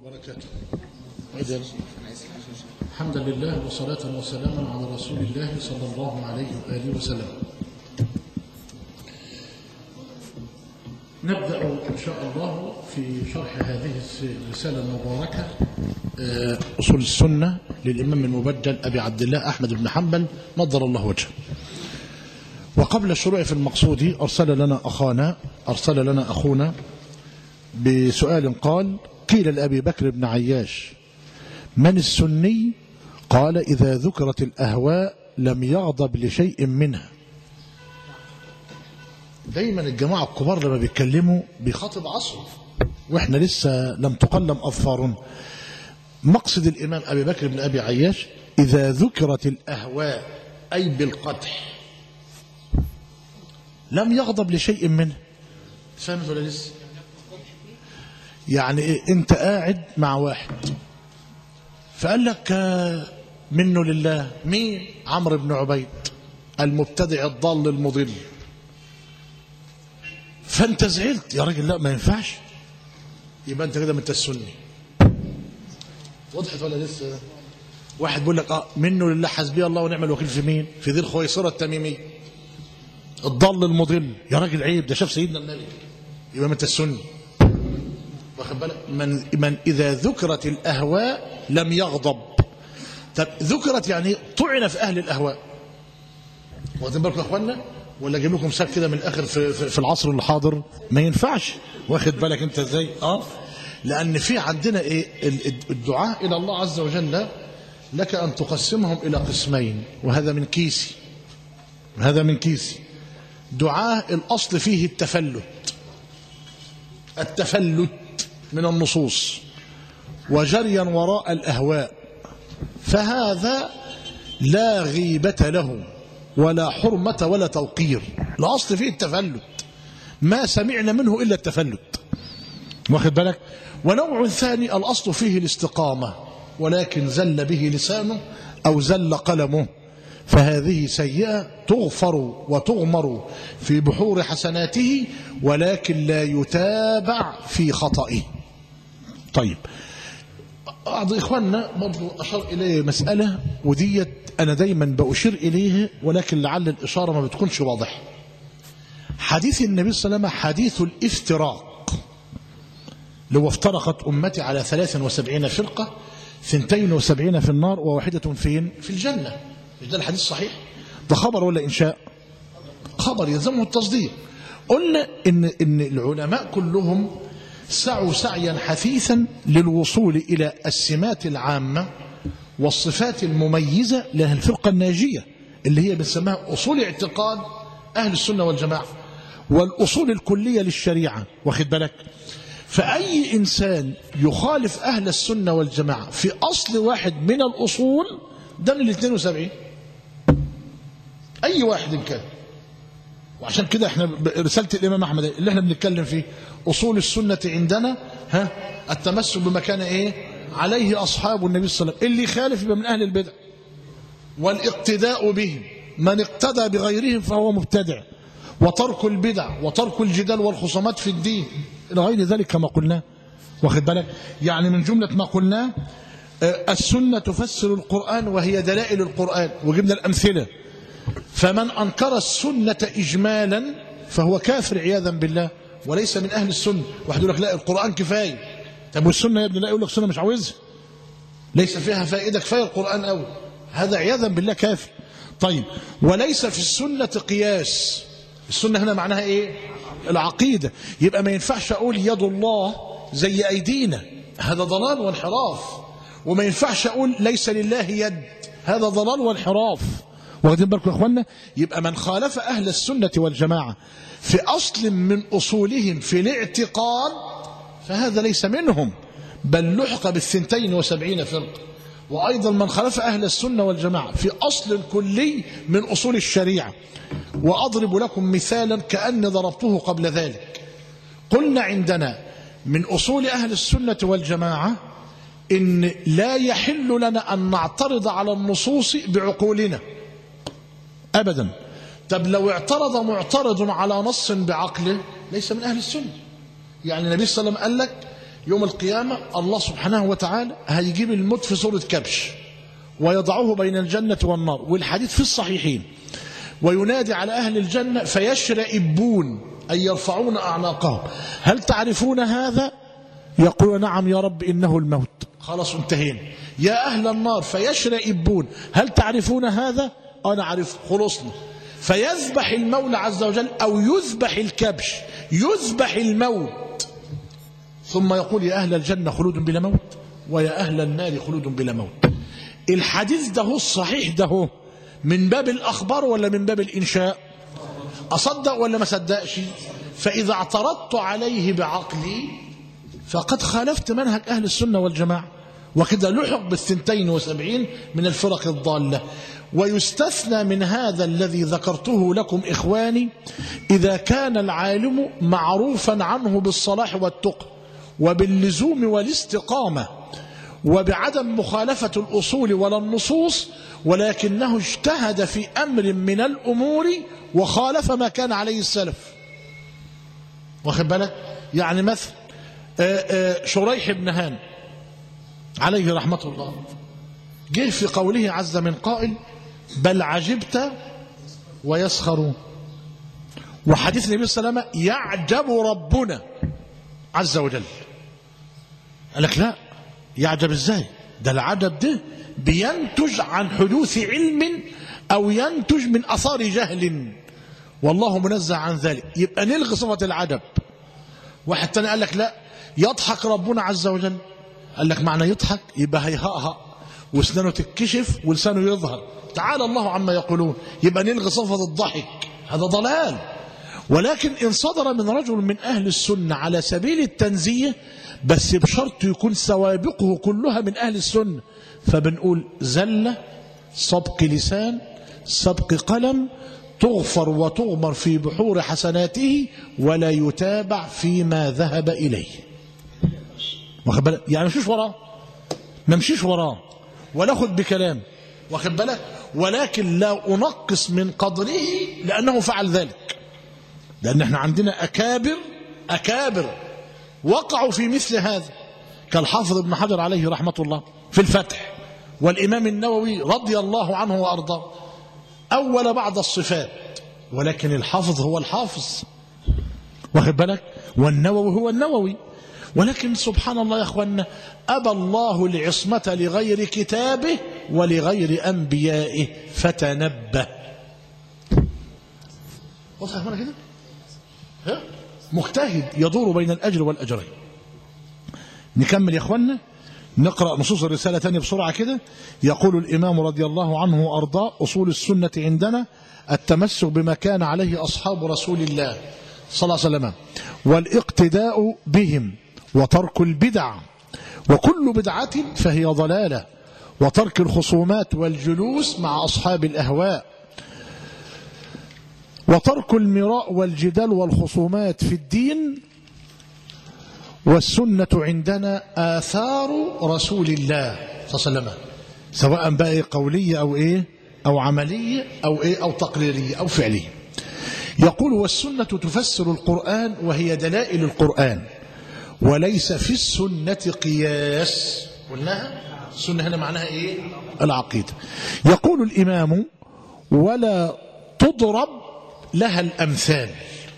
وبركاته إذن الحمد لله وصلاة وسلاما على رسول الله صلى الله عليه وآله وسلم نبدأ إن شاء الله في شرح هذه الرسالة المباركة آه، أصول السنة للإمام المبجل أبي عبد الله أحمد بن حنبل نظر الله وجهه وقبل الشروع في المقصود أرسل لنا أخانا أرسل لنا أخونا بسؤال قال قيل لأبي بكر بن عياش من السني قال إذا ذكرت الأهواء لم يغضب لشيء منها دايما الجماعة الكبار لما بيتكلموا بيخاطب عصره واحنا لسه لم تقلم أظفارنا مقصد الإمام أبي بكر بن أبي عياش إذا ذكرت الأهواء أي بالقدح لم يغضب لشيء منه فهمت ولا لسه يعني إيه انت قاعد مع واحد فقال لك آه، منه لله مين عمرو بن عبيد المبتدع الضال المضل فانت زعلت يا راجل لا ما ينفعش يبقى انت كده من السني وضحت ولا لسه واحد بيقول لك اه منه لله حسبي الله ونعم الوكيل في مين في ذي الخويصره التميميه الضال المضل يا راجل عيب ده شاف سيدنا النبي يبقى من السني واخد بالك من من اذا ذكرت الاهواء لم يغضب طب ذكرت يعني طعن في اهل الاهواء واخدين بالكم يا اخوانا ولا اجيب لكم مثال كده من الاخر في, في, في العصر الحاضر ما ينفعش واخد بالك انت ازاي اه لان في عندنا ايه ال- الدعاء الى الله عز وجل لك ان تقسمهم الى قسمين وهذا من كيسي هذا من كيسي دعاء الاصل فيه التفلت التفلت من النصوص وجريا وراء الأهواء فهذا لا غيبة له ولا حرمة ولا توقير الأصل فيه التفلت ما سمعنا منه إلا التفلت واخد بالك ونوع ثاني الأصل فيه الاستقامة ولكن زل به لسانه أو زل قلمه فهذه سيئة تغفر وتغمر في بحور حسناته ولكن لا يتابع في خطئه طيب بعض إخواننا برضو أشار إليه مسألة وديت أنا دايما بأشير إليه ولكن لعل الإشارة ما بتكونش واضحة حديث النبي صلى الله عليه وسلم حديث الافتراق لو افترقت أمتي على 73 فرقة 72 في النار وواحدة فين في الجنة مش ده الحديث صحيح ده خبر ولا إنشاء خبر يلزمه التصديق قلنا إن, إن العلماء كلهم سعوا سعيا حثيثا للوصول إلى السمات العامة والصفات المميزة لها الفرقة الناجية اللي هي بنسميها أصول اعتقاد أهل السنة والجماعة والأصول الكلية للشريعة واخد بالك فأي إنسان يخالف أهل السنة والجماعة في أصل واحد من الأصول ده من ال 72 أي واحد كان وعشان كده احنا ب- رسالة الإمام أحمد اللي احنا بنتكلم فيه أصول السنة عندنا ها التمسك بما كان إيه عليه أصحاب النبي صلى الله عليه وسلم اللي يخالف يبقى من أهل البدع والاقتداء بهم من اقتدى بغيرهم فهو مبتدع وترك البدع وترك الجدال والخصومات في الدين إلى غير ذلك كما قلنا واخد بالك يعني من جملة ما قلناه آه، السنة تفسر القرآن وهي دلائل القرآن وجبنا الأمثلة فمن أنكر السنة إجمالا فهو كافر عياذا بالله وليس من أهل السنة واحد يقول لك لا القرآن كفاية طب والسنة يا ابني لا يقول لك السنة مش عاوزها ليس فيها فائدة كفاية القرآن أول هذا عياذا بالله كافر طيب وليس في السنة قياس السنة هنا معناها إيه العقيدة يبقى ما ينفعش أقول يد الله زي أيدينا هذا ضلال وانحراف وما ينفعش أقول ليس لله يد هذا ضلال وانحراف واخدين بالكم يا اخوانا يبقى من خالف اهل السنه والجماعه في اصل من اصولهم في الاعتقاد فهذا ليس منهم بل لحق بالثنتين وسبعين فرقه وايضا من خالف اهل السنه والجماعه في اصل كلي من اصول الشريعه واضرب لكم مثالا كاني ضربته قبل ذلك قلنا عندنا من اصول اهل السنه والجماعه ان لا يحل لنا ان نعترض على النصوص بعقولنا ابدا طب لو اعترض معترض على نص بعقله ليس من اهل السنه يعني النبي صلى الله عليه وسلم قال لك يوم القيامة الله سبحانه وتعالى هيجيب الموت في صورة كبش ويضعه بين الجنة والنار والحديث في الصحيحين وينادي على أهل الجنة فيشرئبون أي يرفعون أعناقهم هل تعرفون هذا يقول نعم يا رب إنه الموت خلاص انتهينا يا أهل النار فيشرئبون هل تعرفون هذا أنا عارف خلصنا فيذبح المولى عز وجل أو يذبح الكبش يذبح الموت ثم يقول يا أهل الجنة خلود بلا موت ويا أهل النار خلود بلا موت الحديث ده هو الصحيح ده هو من باب الأخبار ولا من باب الإنشاء أصدق ولا ما صدقش فإذا اعترضت عليه بعقلي فقد خالفت منهج أهل السنة والجماعة وكذا لحق بالثنتين وسبعين من الفرق الضالة ويستثنى من هذا الذي ذكرته لكم إخواني إذا كان العالم معروفا عنه بالصلاح والتقى وباللزوم والاستقامة وبعدم مخالفة الأصول ولا النصوص ولكنه اجتهد في أمر من الأمور وخالف ما كان عليه السلف واخد بالك يعني مثل شريح بن هان عليه رحمة الله جه في قوله عز من قائل بل عجبت ويسخرون وحديث النبي صلى الله عليه وسلم يعجب ربنا عز وجل قال لك لا يعجب ازاي ده العجب ده بينتج عن حدوث علم او ينتج من اثار جهل والله منزه عن ذلك يبقى نلغي صفه العجب واحد تاني قال لك لا يضحك ربنا عز وجل قال لك معنى يضحك يبقى هيهقهق واسنانه تتكشف ولسانه يظهر تعالى الله عما يقولون يبقى نلغي صفه الضحك هذا ضلال ولكن ان صدر من رجل من اهل السنه على سبيل التنزيه بس بشرط يكون سوابقه كلها من أهل السنة فبنقول زلة سبق لسان سبق قلم تغفر وتغمر في بحور حسناته ولا يتابع فيما ذهب إليه واخد بالك يعني مشيش وراه ما مشيش وراه ولا خد بكلام واخد بالك ولكن لا أنقص من قدره لأنه فعل ذلك لأن احنا عندنا أكابر أكابر وقعوا في مثل هذا كالحافظ ابن حجر عليه رحمة الله في الفتح والإمام النووي رضي الله عنه وأرضاه أول بعض الصفات ولكن الحافظ هو الحافظ واخد بالك والنووي هو النووي ولكن سبحان الله يا أخوانا أبى الله العصمة لغير كتابه ولغير أنبيائه فتنبه واضح يا أخوانا كده ها مجتهد يدور بين الأجر والأجرين نكمل يا أخوانا نقرأ نصوص الرسالة تانية بسرعة كده يقول الإمام رضي الله عنه وأرضاه أصول السنة عندنا التمسك بما كان عليه أصحاب رسول الله صلى الله عليه وسلم والاقتداء بهم وترك البدع وكل بدعة فهي ضلالة وترك الخصومات والجلوس مع أصحاب الأهواء وترك المراء والجدال والخصومات في الدين والسنة عندنا آثار رسول الله صلى الله عليه وسلم سواء بقى قولية أو إيه أو عملية أو إيه أو تقريرية أو فعلية يقول والسنة تفسر القرآن وهي دلائل القرآن وليس في السنة قياس قلناها السنة هنا معناها إيه العقيدة يقول الإمام ولا تضرب لها الأمثال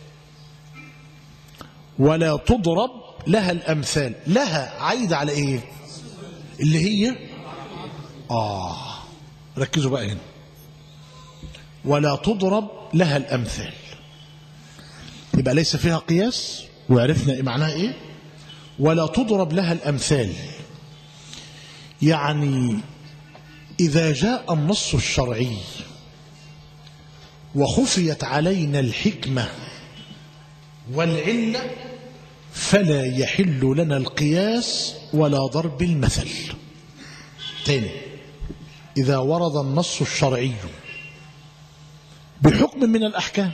ولا تضرب لها الأمثال لها عايدة على إيه اللي هي آه ركزوا بقى هنا ولا تضرب لها الأمثال يبقى ليس فيها قياس وعرفنا معناها إيه ولا تضرب لها الأمثال يعني إذا جاء النص الشرعي وخفيت علينا الحكمة والعلة فلا يحل لنا القياس ولا ضرب المثل تاني إذا ورد النص الشرعي بحكم من الأحكام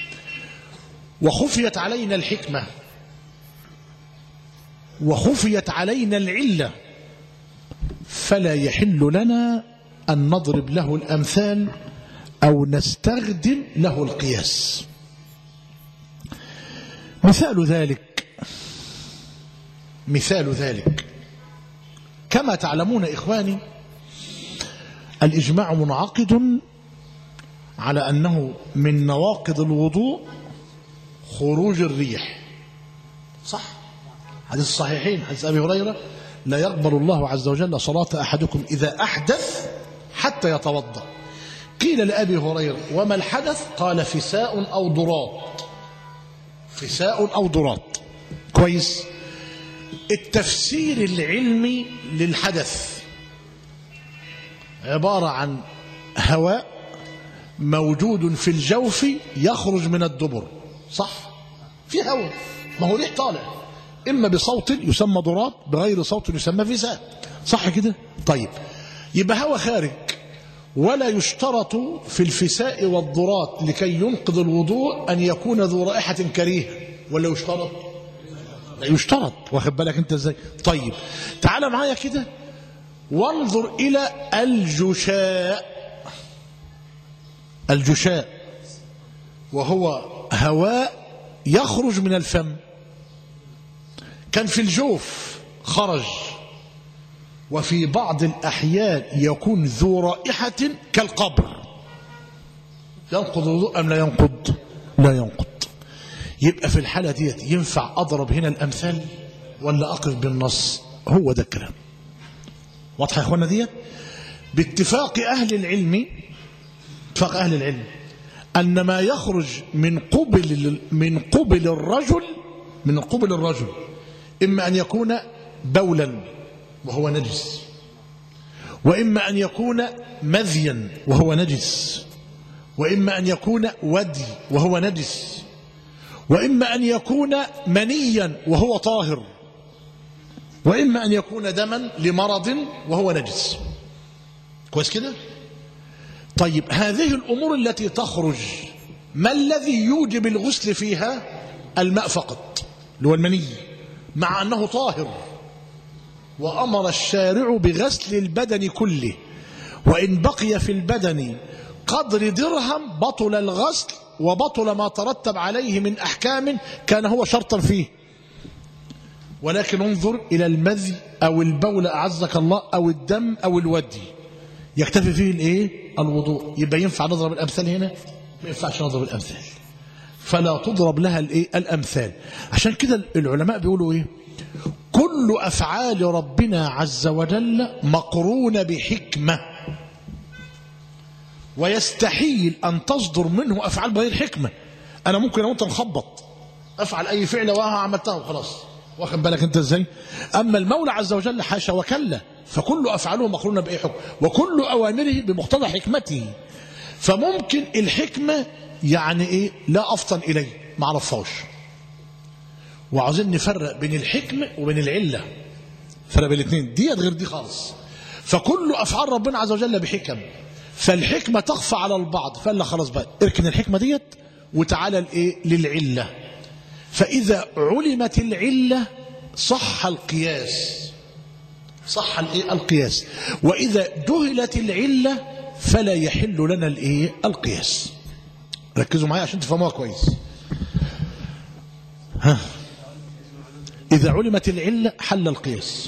وخفيت علينا الحكمة وخفيت علينا العلة فلا يحل لنا أن نضرب له الأمثال أو نستخدم له القياس مثال ذلك مثال ذلك كما تعلمون إخواني الإجماع منعقد على أنه من نواقض الوضوء خروج الريح صح حديث الصحيحين حديث أبي هريرة لا يقبل الله عز وجل صلاة أحدكم إذا أحدث حتى يتوضأ قيل لأبي هريرة وما الحدث قال فساء أو ضراط فساء أو ضراط كويس التفسير العلمي للحدث عبارة عن هواء موجود في الجوف يخرج من الدبر صح في هواء ما هو ريح طالع إما بصوت يسمى ضراط بغير صوت يسمى فساء صح كده طيب يبقى هواء خارج ولا يشترط في الفساء والضراط لكي ينقض الوضوء أن يكون ذو رائحة كريهة ولا يشترط لا يشترط واخد بالك انت ازاي طيب تعال معايا كده وانظر الى الجشاء الجشاء وهو هواء يخرج من الفم كان في الجوف خرج وفي بعض الأحيان يكون ذو رائحة كالقبر ينقض الوضوء أم لا ينقض لا ينقض يبقى في الحالة ديت ينفع أضرب هنا الأمثال ولا أقف بالنص هو ده الكلام واضحة يا أخوانا ديت باتفاق أهل العلم اتفاق أهل العلم أن ما يخرج من قبل من قبل الرجل من قبل الرجل إما أن يكون بولا وهو نجس وإما أن يكون مذيا وهو نجس وإما أن يكون ودي وهو نجس وإما أن يكون منيا وهو طاهر وإما أن يكون دما لمرض وهو نجس كويس كده طيب هذه الأمور التي تخرج ما الذي يوجب الغسل فيها الماء فقط اللي هو المني مع أنه طاهر وأمر الشارع بغسل البدن كله وإن بقي في البدن قدر درهم بطل الغسل وبطل ما ترتب عليه من أحكام كان هو شرطا فيه ولكن انظر إلى المذي أو البول أعزك الله أو الدم أو الودي يكتفي فيه الايه الوضوء يبقى ينفع نضرب الأمثال هنا ما ينفعش نضرب الأمثال فلا تضرب لها الايه الأمثال عشان كده العلماء بيقولوا ايه كل أفعال ربنا عز وجل مقرونة بحكمة ويستحيل أن تصدر منه أفعال بغير حكمة أنا ممكن لو أنت نخبط أفعل أي فعل وها عملتها وخلاص واخد بالك أنت إزاي أما المولى عز وجل حاشا وكلا فكل أفعاله مقرونة بأي حكم وكل أوامره بمقتضى حكمته فممكن الحكمة يعني إيه لا أفطن إليه ما عرفهاش وعاوزين نفرق بين الحكمة وبين العلة فرق بين الاثنين ديت غير دي خالص فكل أفعال ربنا عز وجل بحكم فالحكمة تخفى على البعض فقال لك خلاص بقى اركن الحكمة ديت وتعالى الايه للعلة فإذا علمت العلة صح القياس صح الايه القياس وإذا جهلت العلة فلا يحل لنا الايه القياس ركزوا معايا عشان تفهموها كويس ها إذا علمت العلة حل القياس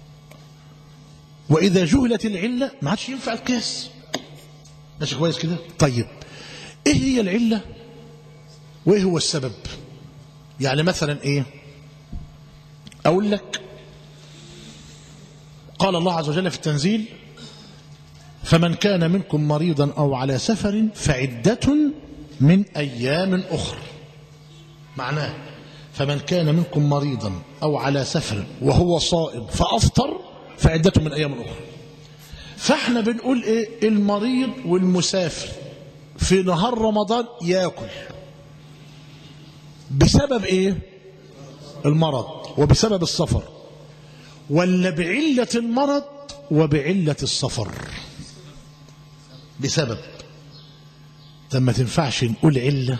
وإذا جهلت العلة ما عادش ينفع القياس ماشي كويس كده طيب ايه هي العلة وايه هو السبب يعني مثلا ايه اقول لك قال الله عز وجل في التنزيل فمن كان منكم مريضا او على سفر فعدة من ايام اخرى معناه فمن كان منكم مريضا او على سفر وهو صائم فافطر فعدة من ايام اخرى فاحنا بنقول ايه المريض والمسافر في نهار رمضان ياكل بسبب ايه المرض وبسبب السفر ولا بعلة المرض وبعلة السفر بسبب طب ما تنفعش نقول علة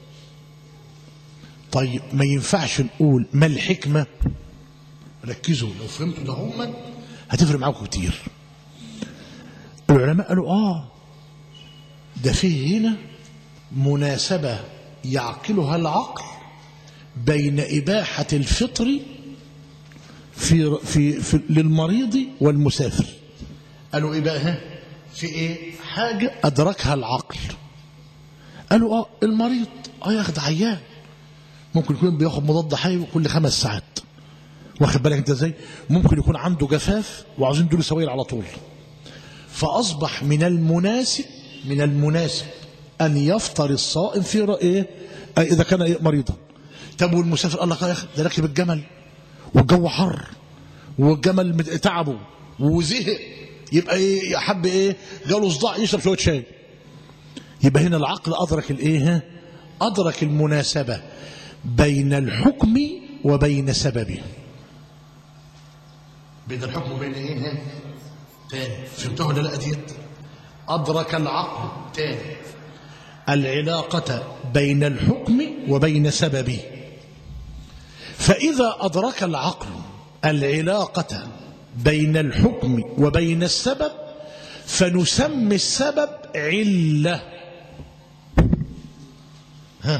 طيب ما ينفعش نقول ما الحكمة ركزوا لو فهمتوا ده هم هتفرق معاكم كتير العلماء قالوا آه ده فيه هنا مناسبة يعقلها العقل بين إباحة الفطر في, في, في للمريض والمسافر قالوا ايه بقى ها في ايه حاجة ادركها العقل قالوا اه المريض اه ياخد عيان ممكن يكون بياخد مضاد حيوي كل خمس ساعات واخد بالك انت ازاي ممكن يكون عنده جفاف وعاوزين دول سوائل على طول فاصبح من المناسب من المناسب ان يفطر الصائم في رأيه اذا كان إيه مريضا طب والمسافر قال لك يا اخي ده راكب الجمل والجو حر والجمل تعبه وزهق يبقى ايه يحب ايه جاله صداع يشرب شويه شاي يبقى هنا العقل ادرك الايه ادرك المناسبه بين الحكم وبين سببه بين الحكم وبين ايه تاني فهمتوا ولا لا ديت ادرك العقل تاني العلاقه بين الحكم وبين سببه فاذا ادرك العقل العلاقه بين الحكم وبين السبب فنسمي السبب عله ها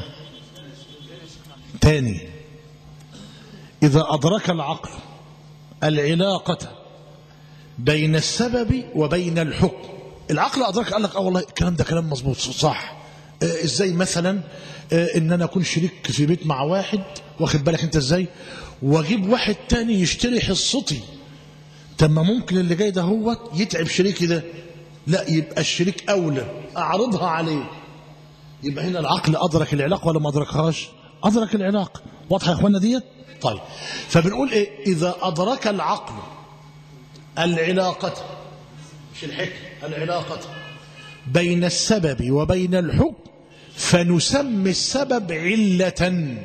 تاني إذا أدرك العقل العلاقة بين السبب وبين الحكم العقل أدرك قال لك اه والله الكلام ده كلام مظبوط صح آه ازاي مثلا آه ان انا اكون شريك في بيت مع واحد واخد بالك انت ازاي واجيب واحد تاني يشتري حصتي طب ما ممكن اللي جاي ده هو يتعب شريكي ده لا يبقى الشريك اولى اعرضها عليه يبقى هنا العقل ادرك العلاقه ولا ما ادركهاش ادرك العلاقه واضحه يا اخوانا ديت طيب فبنقول ايه اذا ادرك العقل العلاقه مش الحكم العلاقه بين السبب وبين الحكم فنسمي السبب عله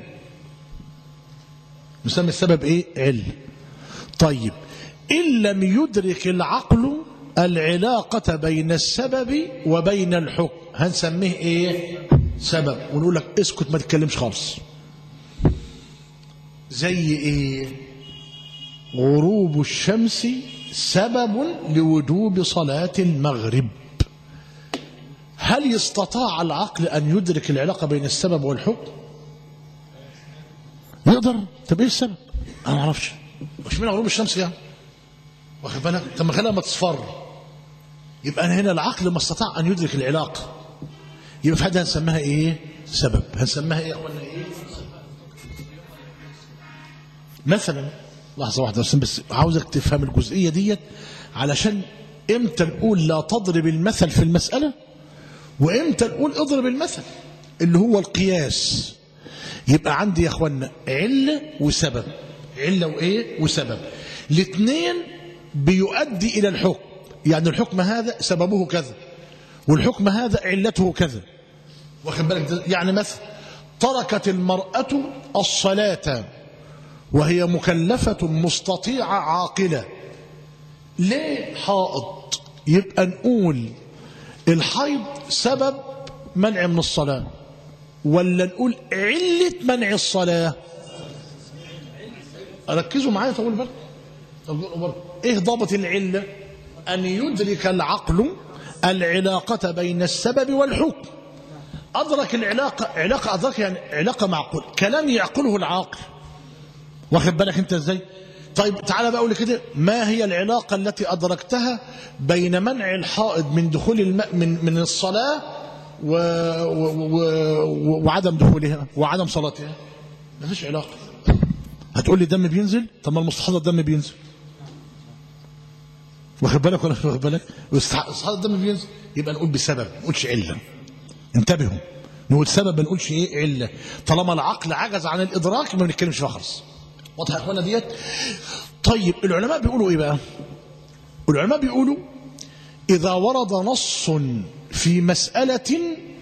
نسمي السبب ايه عله طيب ان لم يدرك العقل العلاقة بين السبب وبين الحكم هنسميه ايه سبب ونقول لك اسكت ما تتكلمش خالص زي ايه غروب الشمس سبب لوجوب صلاة المغرب هل استطاع العقل أن يدرك العلاقة بين السبب والحكم يقدر طب ايه السبب انا ما اعرفش مش من غروب الشمس يعني واخد بالك طب ما خليها ما تصفر يبقى أنا هنا العقل ما استطاع أن يدرك العلاقة يبقى في هذا هنسميها إيه سبب هنسميها إيه أخوانا إيه مثلا لحظة واحدة بس, بس عاوزك تفهم الجزئية ديت علشان امتى نقول لا تضرب المثل في المسألة وامتى نقول اضرب المثل اللي هو القياس يبقى عندي يا اخوانا علة وسبب علة وايه وسبب الاثنين بيؤدي الى الحكم يعني الحكم هذا سببه كذا والحكم هذا علته كذا واخد بالك يعني مثلا تركت المرأة الصلاة وهي مكلفة مستطيعة عاقلة ليه حائض يبقى نقول الحيض سبب منع من الصلاة ولا نقول علة منع الصلاة ركزوا معايا طول بالك ايه ضابط العلة ان يدرك العقل العلاقة بين السبب والحكم أدرك العلاقة علاقة أدرك يعني علاقة معقول كلام يعقله العاقل واخد بالك أنت إزاي طيب تعالى بقى أقول كده ما هي العلاقة التي أدركتها بين منع الحائض من دخول الماء من من الصلاة و... و... و... وعدم دخولها وعدم صلاتها ما فيش علاقة هتقول لي دم بينزل طب ما المستحاضة الدم بينزل واخد بالك ولا واخد بالك استحاضة الدم بينزل يبقى نقول بسبب ما نقولش علة انتبهوا نقول سبب ما نقولش ايه علة طالما العقل عجز عن الادراك ما بنتكلمش فيها خالص واضح يا اخوانا ديت طيب العلماء بيقولوا ايه بقى العلماء بيقولوا اذا ورد نص في مسألة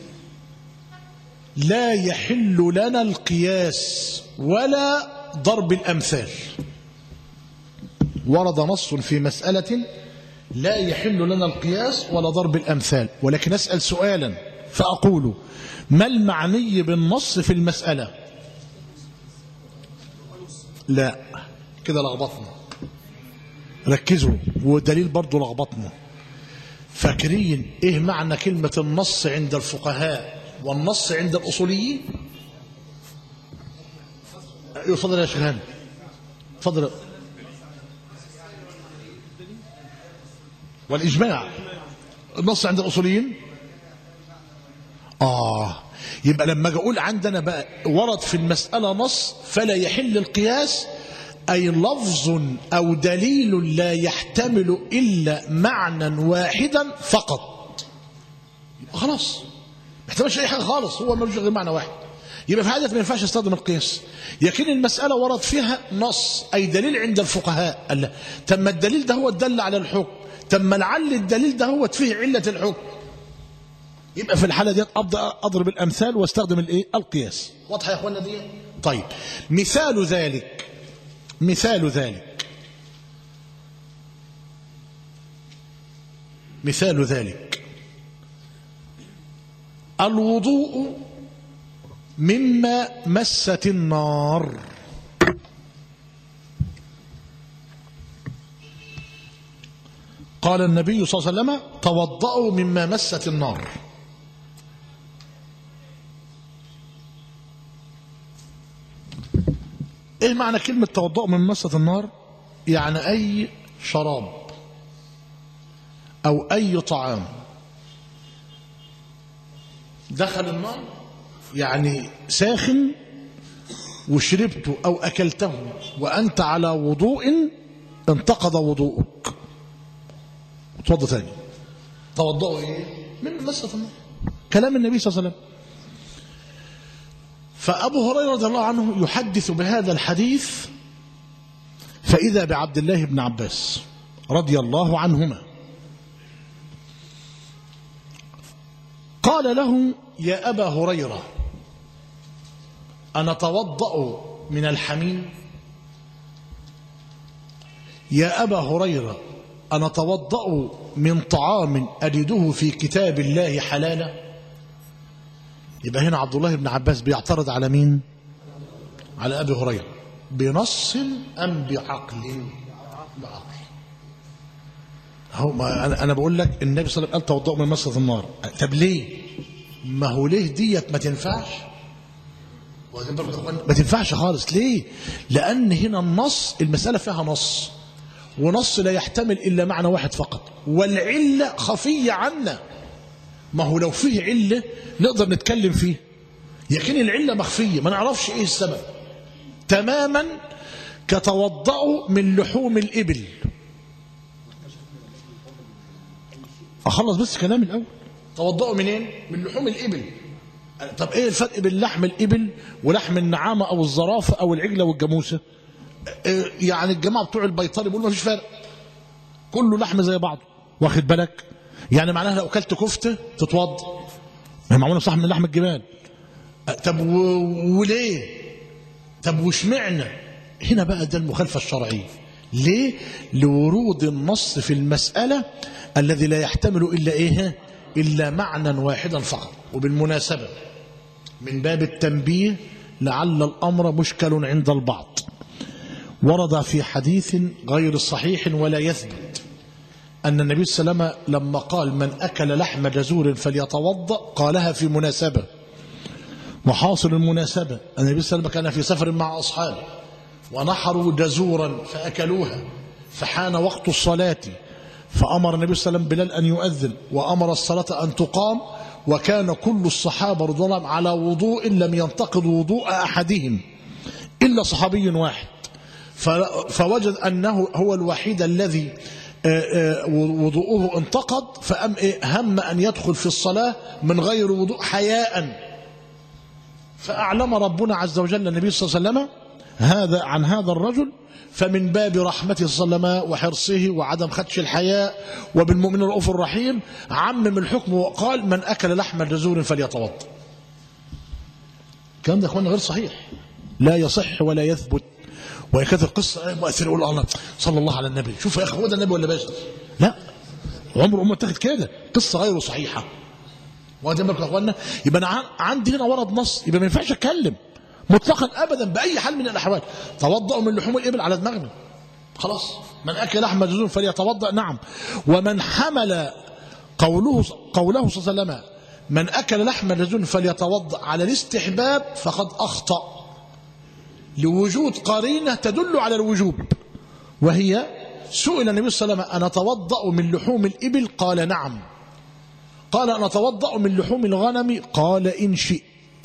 لا يحل لنا القياس ولا ضرب الامثال ورد نص في مسألة لا يحل لنا القياس ولا ضرب الأمثال ولكن أسأل سؤالا فأقول ما المعني بالنص في المسألة لا كده لخبطنا ركزوا ودليل برضو لخبطنا فاكرين ايه معنى كلمة النص عند الفقهاء والنص عند الأصوليين يفضل يا شيخان تفضل والإجماع النص عند الأصوليين آه يبقى لما أجي أقول عندنا بقى ورد في المسألة نص فلا يحل القياس أي لفظ أو دليل لا يحتمل إلا معنى واحدا فقط يبقى خلاص ما يحتملش أي حاجة خالص هو ملوش غير معنى واحد يبقى في حالة ما ينفعش استخدم القياس لكن المسألة ورد فيها نص أي دليل عند الفقهاء قال لا تم الدليل ده هو الدل على الحكم تم لعل الدليل ده هو فيه علة الحكم يبقى في الحالة دي أبدأ أضرب الأمثال واستخدم الإيه القياس واضحة يا أخوانا دي طيب مثال ذلك مثال ذلك مثال ذلك الوضوء مما مست النار قال النبي صلى الله عليه وسلم توضأوا مما مست النار ايه معنى كلمة توضأوا مما مست النار يعني اي شراب او اي طعام دخل النار يعني ساخن وشربته او اكلته وانت على وضوء انتقض وضوءك اتوضى تاني توضأوا ايه من مسة النار كلام النبي صلى الله عليه وسلم فأبو هريرة رضي الله عنه يحدث بهذا الحديث فإذا بعبد الله بن عباس رضي الله عنهما قال له يا أبا هريرة أنا توضأ من الحميم يا أبا هريرة أنا توضأ من طعام أجده في كتاب الله حلالا يبقى هنا عبد الله بن عباس بيعترض على مين على أبي هريرة بنص أم بعقل بعقل هو ما أنا, أنا بقول لك النبي صلى الله عليه وسلم قال توضأوا من مسة النار طب ليه ما هو ليه ديت ما تنفعش ما تنفعش خالص ليه لأن هنا النص المسألة فيها نص ونص لا يحتمل إلا معنى واحد فقط والعلة خفية عنا ما هو لو فيه علة نقدر نتكلم فيه لكن العلة مخفية ما نعرفش ايه السبب تماما كتوضأوا من لحوم الإبل أخلص بس كلامي الأول توضأوا منين من لحوم الإبل طب ايه الفرق بين لحم الإبل ولحم النعامة أو الزرافة أو العجلة والجاموسة يعني الجماعة بتوع البيطري بيقولوا ما فيش فرق كله لحم زي بعضه واخد بالك يعني معناها لو اكلت كفته تتوضى ما هي معموله صح من لحم الجبال طب و... وليه طب واشمعنى هنا بقى ده المخالفه الشرعيه ليه لورود النص في المساله الذي لا يحتمل الا ايه الا معنى واحدا فقط وبالمناسبه من باب التنبيه لعل الامر مشكل عند البعض ورد في حديث غير صحيح ولا يثبت أن النبي صلى الله عليه وسلم لما قال من أكل لحم جزور فليتوضأ قالها في مناسبة وحاصل المناسبة أن النبي صلى الله عليه وسلم كان في سفر مع أصحابه ونحروا جزورا فأكلوها فحان وقت الصلاة فأمر النبي صلى الله عليه وسلم بلال أن يؤذن وأمر الصلاة أن تقام وكان كل الصحابة رضي الله على وضوء لم ينتقض وضوء أحدهم إلا صحابي واحد فوجد أنه هو الوحيد الذي وضوءه انتقض فأم هم أن يدخل في الصلاة من غير وضوء حياء فأعلم ربنا عز وجل النبي صلى الله عليه وسلم هذا عن هذا الرجل فمن باب رحمته صلى الله عليه وسلم وحرصه وعدم خدش الحياء وبالمؤمن الرؤوف الرحيم عمم الحكم وقال من أكل لحم جزور فليتوضا الكلام ده يا اخوانا غير صحيح لا يصح ولا يثبت وهي كانت القصه مؤثره يقول الله صلى الله على النبي شوف يا اخي هو ده النبي ولا باشا لا عمره ما اتخذ كده قصه غير صحيحه واخدين بالكم يا اخوانا يبقى انا عندي هنا ورد نص يبقى ما ينفعش اتكلم مطلقا ابدا باي حال من الاحوال توضأوا من لحوم الابل على دماغنا خلاص من اكل لحم جزور فليتوضا نعم ومن حمل قوله قوله صلى الله عليه وسلم من اكل لحم جزور فليتوضا على الاستحباب فقد اخطأ لوجود قرينة تدل على الوجوب وهي سئل النبي صلى الله عليه وسلم أنا أتوضأ من لحوم الإبل قال نعم قال أنا أتوضأ من لحوم الغنم قال إن شئت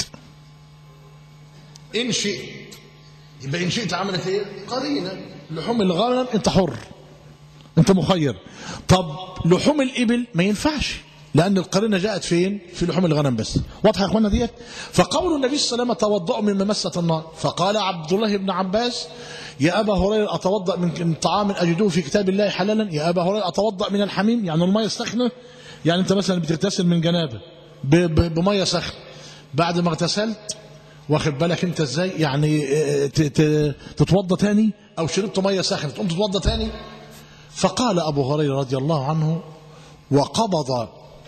إن شئت يبقى إن شئت عملت إيه قرينة لحوم الغنم أنت حر أنت مخير طب لحوم الإبل ما ينفعش لأن القرينة جاءت فين في لحوم الغنم بس واضحة يا أخوانا ديت فقول النبي صلى الله عليه وسلم توضأوا من مسة النار فقال عبد الله بن عباس يا أبا هريرة أتوضأ من طعام أجدوه في كتاب الله حلالا يا أبا هريرة أتوضأ من الحميم يعني المية السخنة يعني أنت مثلا بتغتسل من جنابة ب- ب- بمية سخنة بعد ما اغتسلت واخد بالك انت ازاي يعني اه، ت- ت- تتوضى تاني او شربت ميه ساخنه تقوم تتوضى تاني فقال ابو هريره رضي الله عنه وقبض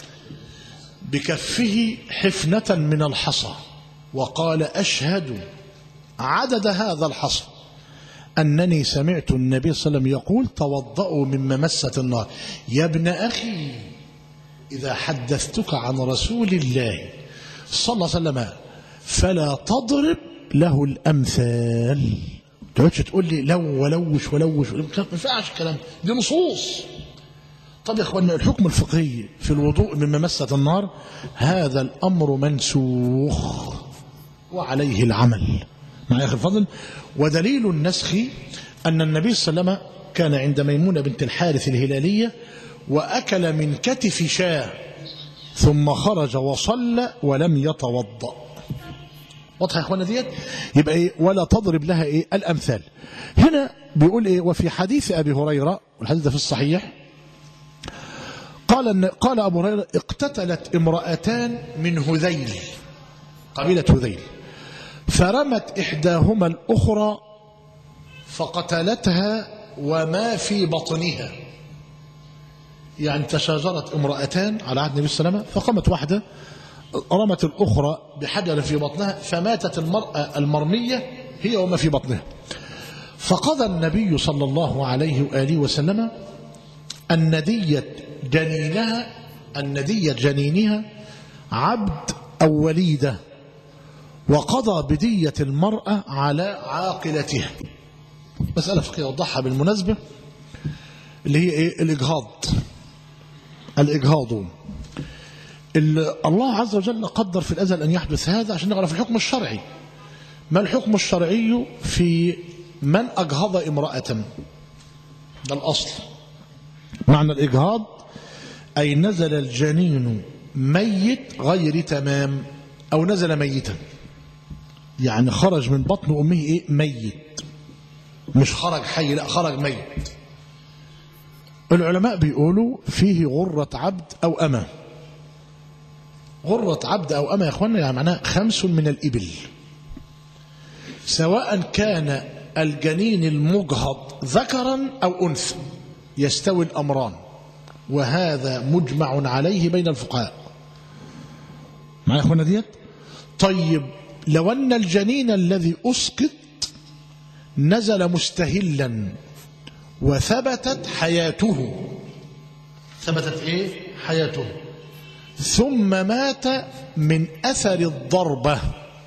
بكفه حفنه من الحصى وقال اشهد عدد هذا الحصى انني سمعت النبي صلى الله عليه وسلم يقول توضأوا من ممسه النار يا ابن اخي إذا حدثتك عن رسول الله صلى الله عليه وسلم فلا تضرب له الأمثال تقعدش تقول لي لو ولوش ولوش ما ينفعش الكلام دي نصوص طب يا اخوانا الحكم الفقهي في الوضوء من ممسة النار هذا الأمر منسوخ وعليه العمل مع أخي الفضل ودليل النسخ أن النبي صلى الله عليه وسلم كان عند ميمونة بنت الحارث الهلالية وأكل من كتف شاه ثم خرج وصلى ولم يتوضأ واضح يا اخوانا ديت يبقى ايه ولا تضرب لها ايه الامثال هنا بيقول ايه وفي حديث ابي هريره والحديث ده في الصحيح قال ان قال ابو هريره اقتتلت امراتان من هذيل قبيله هذيل فرمت احداهما الاخرى فقتلتها وما في بطنها يعني تشاجرت امرأتان على عهد النبي صلى الله عليه وسلم فقامت واحدة رمت الأخرى بحجر في بطنها فماتت المرأة المرمية هي وما في بطنها فقضى النبي صلى الله عليه وآله وسلم أن دية جنينها أن دية جنينها عبد أو وليدة وقضى بدية المرأة على عاقلتها مسألة فقهية وضحها بالمناسبة اللي هي إيه الإجهاض الإجهاض ال- الله عز وجل قدر في الأزل أن يحدث هذا عشان نعرف الحكم الشرعي ما الحكم الشرعي في من أجهض امرأة ده الأصل معنى الإجهاض أي نزل الجنين ميت غير تمام أو نزل ميتا يعني خرج من بطن أمه إيه ميت مش خرج حي لا خرج ميت العلماء بيقولوا فيه غرة عبد أو أمة غرة عبد أو أمة يا أخوانا يعني معناها خمس من الإبل سواء كان الجنين المجهض ذكرا أو أنثى يستوي الأمران وهذا مجمع عليه بين الفقهاء معايا يا أخوانا ديت طيب لو أن الجنين الذي أسقط نزل مستهلا وثبتت حياته ثبتت ايه حياته ثم مات من اثر الضربه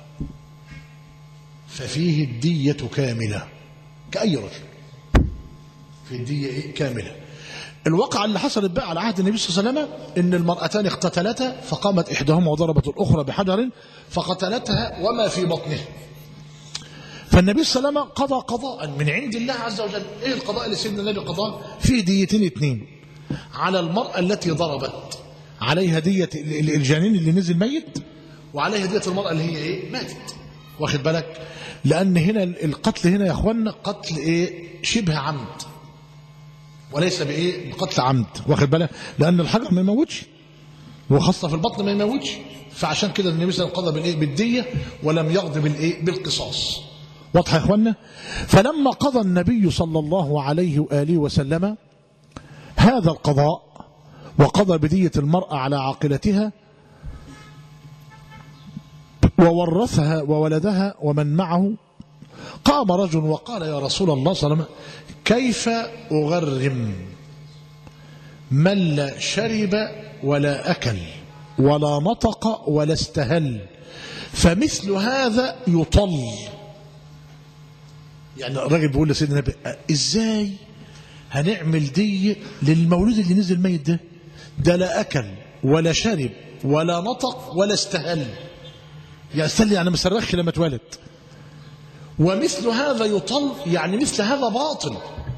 ففيه الديه كامله كاي رجل في الديه إيه؟ كامله الواقعة اللي حصلت بقى على عهد النبي صلى الله عليه وسلم ان المرأتان اقتتلتا فقامت احداهما وضربت الاخرى بحجر فقتلتها وما في بطنها فالنبي صلى الله عليه وسلم قضى قضاء من عند الله عز وجل ايه القضاء اللي سيدنا النبي قضاه فيه ديتين اتنين على المرأة التي ضربت عليها دية ال- الجنين اللي نزل ميت وعليها دية المرأة اللي هي ايه ماتت واخد بالك لان هنا ال- القتل هنا يا اخوانا قتل ايه شبه عمد وليس بايه بقتل عمد واخد بالك لان الحجر ما يموتش وخاصة في البطن ما يموتش فعشان كده النبي صلى الله عليه وسلم قضى بالايه بالدية ولم يقضي بالايه بالقصاص واضح يا اخوانا فلما قضى النبي صلى الله عليه واله وسلم هذا القضاء وقضى بدية المرأة على عاقلتها وورثها وولدها ومن معه قام رجل وقال يا رسول الله صلى الله عليه وسلم كيف أغرم من لا شرب ولا أكل ولا نطق ولا استهل فمثل هذا يطل يعني الراجل بيقول لسيدنا النبي ازاي هنعمل دي للمولود اللي نزل ميت ده ده لا أكل ولا شرب ولا نطق ولا استهل يعني استهل يعني ما صرخش لما اتولد ومثل هذا يطل يعني مثل هذا باطل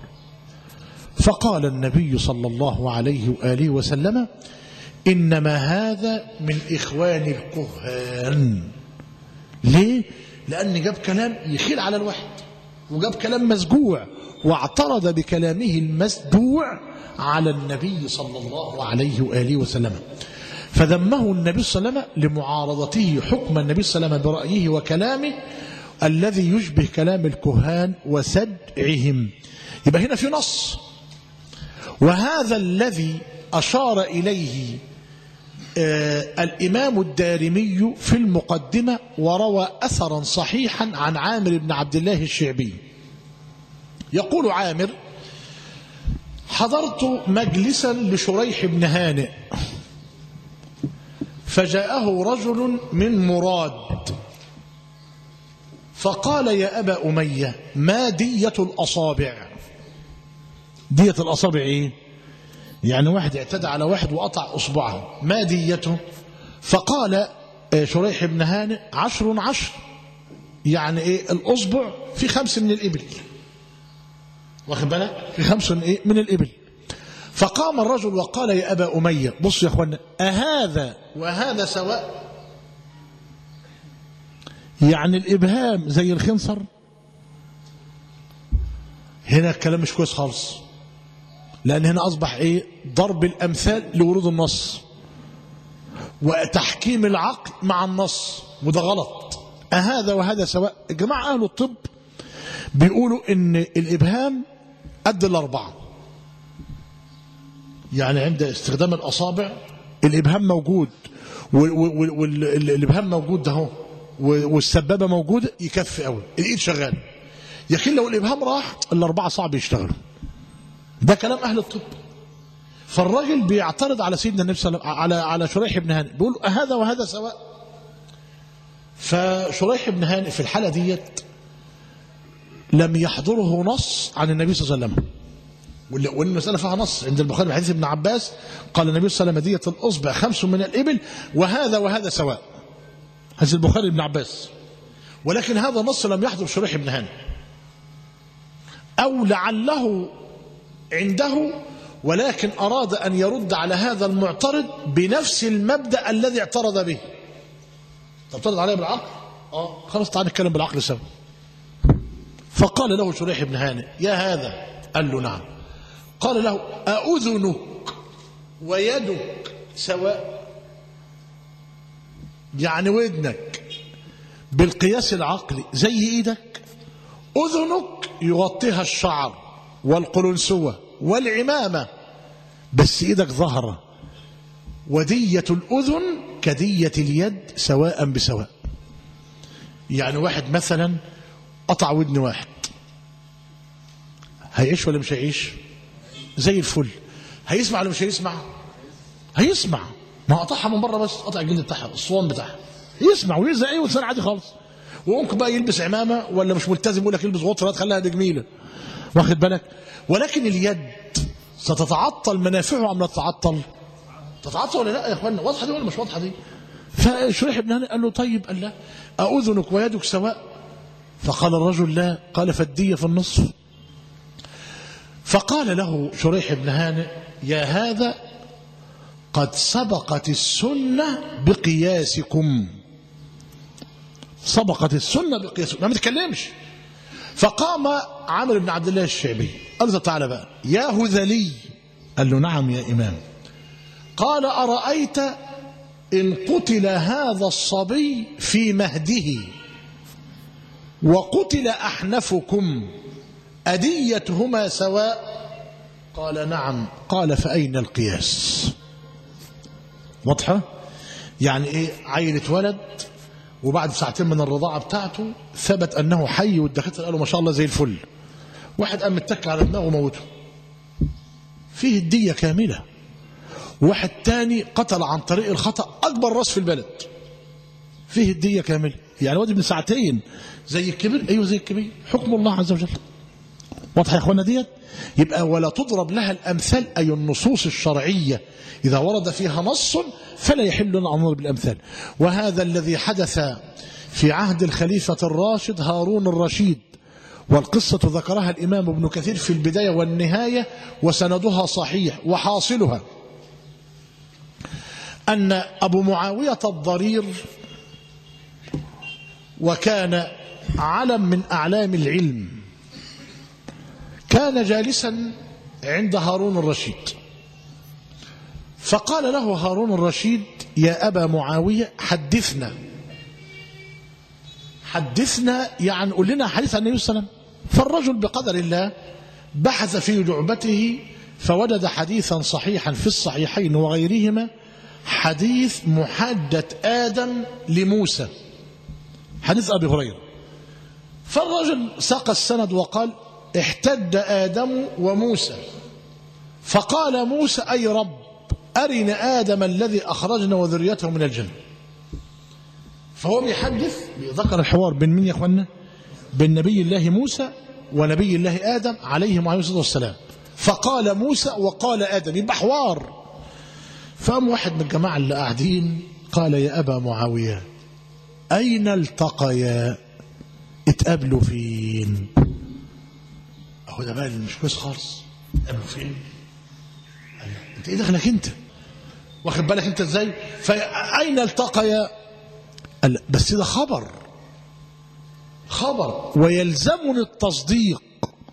فقال النبي صلى الله عليه وآله وسلم إنما هذا من إخوان الكهان ليه؟ لأن جاب كلام يخيل على الواحد وجاب كلام مسجوع واعترض بكلامه المسجوع على النبي صلى الله عليه وآله وسلم فذمه النبي صلى الله عليه وسلم لمعارضته حكم النبي صلى الله عليه وسلم برأيه وكلامه الذي يشبه كلام الكهان وسدعهم يبقى هنا في نص وهذا الذي أشار إليه آه الإمام الدارمي في المقدمة وروى أثرا صحيحا عن عامر بن عبد الله الشعبي يقول عامر حضرت مجلسا لشريح بن هانئ فجاءه رجل من مراد فقال يا أبا أمية ما دية الأصابع دية الأصابع إيه يعني واحد اعتدى على واحد وقطع أصبعه ما ديته فقال شريح بن هانئ عشر عشر يعني إيه الأصبع في خمس من الإبل واخد بالك في خمس من, إيه من الإبل فقام الرجل وقال يا أبا أمية بص يا أخوانا أهذا وهذا سواء يعني الإبهام زي الخنصر هنا الكلام مش كويس خالص لأن هنا أصبح إيه ضرب الأمثال لورود النص وتحكيم العقل مع النص وده غلط أهذا وهذا سواء جماعة أهل الطب بيقولوا إن الإبهام قد الأربعة يعني عند استخدام الأصابع الإبهام موجود والإبهام موجود ده والسبابة موجودة يكفي قوي الإيد شغال لكن لو الإبهام راح الأربعة صعب يشتغلوا ده كلام أهل الطب فالراجل بيعترض على سيدنا النبي صلى الله عليه وسلم على على شريح بن هانئ بيقول هذا وهذا سواء فشريح بن هانئ في الحالة ديت لم يحضره نص عن النبي صلى الله عليه وسلم والمسألة فيها نص عند البخاري في حديث ابن عباس قال النبي صلى الله عليه وسلم دية الأصبع خمس من الإبل وهذا وهذا سواء حديث البخاري ابن عباس ولكن هذا نص لم يحضر شريح بن هانئ أو لعله عنده ولكن أراد أن يرد على هذا المعترض بنفس المبدأ الذي اعترض به تعترض عليه بالعقل اه خلاص تعال نتكلم بالعقل سوا فقال له شريح بن هانئ يا هذا قال له نعم قال له أأذنك ويدك سواء يعني ودنك بالقياس العقلي زي ايدك اذنك يغطيها الشعر والقلنسوة والعمامة بس ايدك ظهرة ودية الأذن كدية اليد سواء بسواء يعني واحد مثلا قطع ودن واحد هيعيش ولا مش هيعيش زي الفل هيسمع ولا مش هيسمع هيسمع ما قطعها من بره بس قطع الجلد بتاعها الصوان بتاعها يسمع ويزق ايه وانسان عادي خالص وممكن بقى يلبس عمامه ولا مش ملتزم يقول لك يلبس غطره تخليها دي جميله واخد بالك ولكن اليد ستتعطل منافعه ام لا تتعطل تتعطل ولا لا يا اخوانا واضحه دي ولا مش واضحه دي فشريح بن هانئ قال له طيب قال لا أأذنك ويدك سواء فقال الرجل لا قال فالدية في النصف فقال له شريح بن هانئ يا هذا قد سبقت السنة بقياسكم سبقت السنة بقياسكم ما تتكلمش فقام عامر بن عبد الله الشعبي قال له تعالى بقى يا هذلي قال له نعم يا إمام قال أرأيت إن قتل هذا الصبي في مهده وقتل أحنفكم أديتهما سواء قال نعم قال فأين القياس واضحة يعني إيه عيل اتولد وبعد ساعتين من الرضاعة بتاعته ثبت أنه حي والدكاترة قالوا ما شاء الله زي الفل واحد قام متك على دماغه وموته فيه الدية كاملة واحد تاني قتل عن طريق الخطأ أكبر راس في البلد فيه الدية كاملة يعني واد ابن ساعتين زي الكبير أيوه زي الكبير حكم الله عز وجل واضح يا اخوانا ديت يبقى ولا تضرب لها الامثال اي النصوص الشرعيه اذا ورد فيها نص فلا يحل لنا ان نضرب الامثال وهذا الذي حدث في عهد الخليفه الراشد هارون الرشيد والقصه ذكرها الامام ابن كثير في البدايه والنهايه وسندها صحيح وحاصلها ان ابو معاويه الضرير وكان علم من اعلام العلم كان جالسا عند هارون الرشيد فقال له هارون الرشيد يا أبا معاوية حدثنا حدثنا يعني قول لنا حديث عن النبي صلى الله عليه وسلم فالرجل بقدر الله بحث في لعبته فوجد حديثا صحيحا في الصحيحين وغيرهما حديث محاجة آدم لموسى حديث أبي هريرة فالرجل ساق السند وقال احتج آدم وموسى فقال موسى أي رب أرن آدم الذي أخرجنا وذريته من الجنة فهو بيحدث ذكر الحوار بين من يا أخوانا بين نبي الله موسى ونبي الله آدم عليهم عليه الصلاة والسلام فقال موسى وقال آدم يبقى حوار فقام واحد من الجماعة اللي قاعدين قال يا أبا معاوية أين التقيا اتقابلوا فين هو ده بقى اللي مش كويس خالص اتقابلوا فين أيوة. انت ايه دخلك انت واخد بالك انت ازاي فاين التقيا قال بس ده خبر خبر ويلزمني التصديق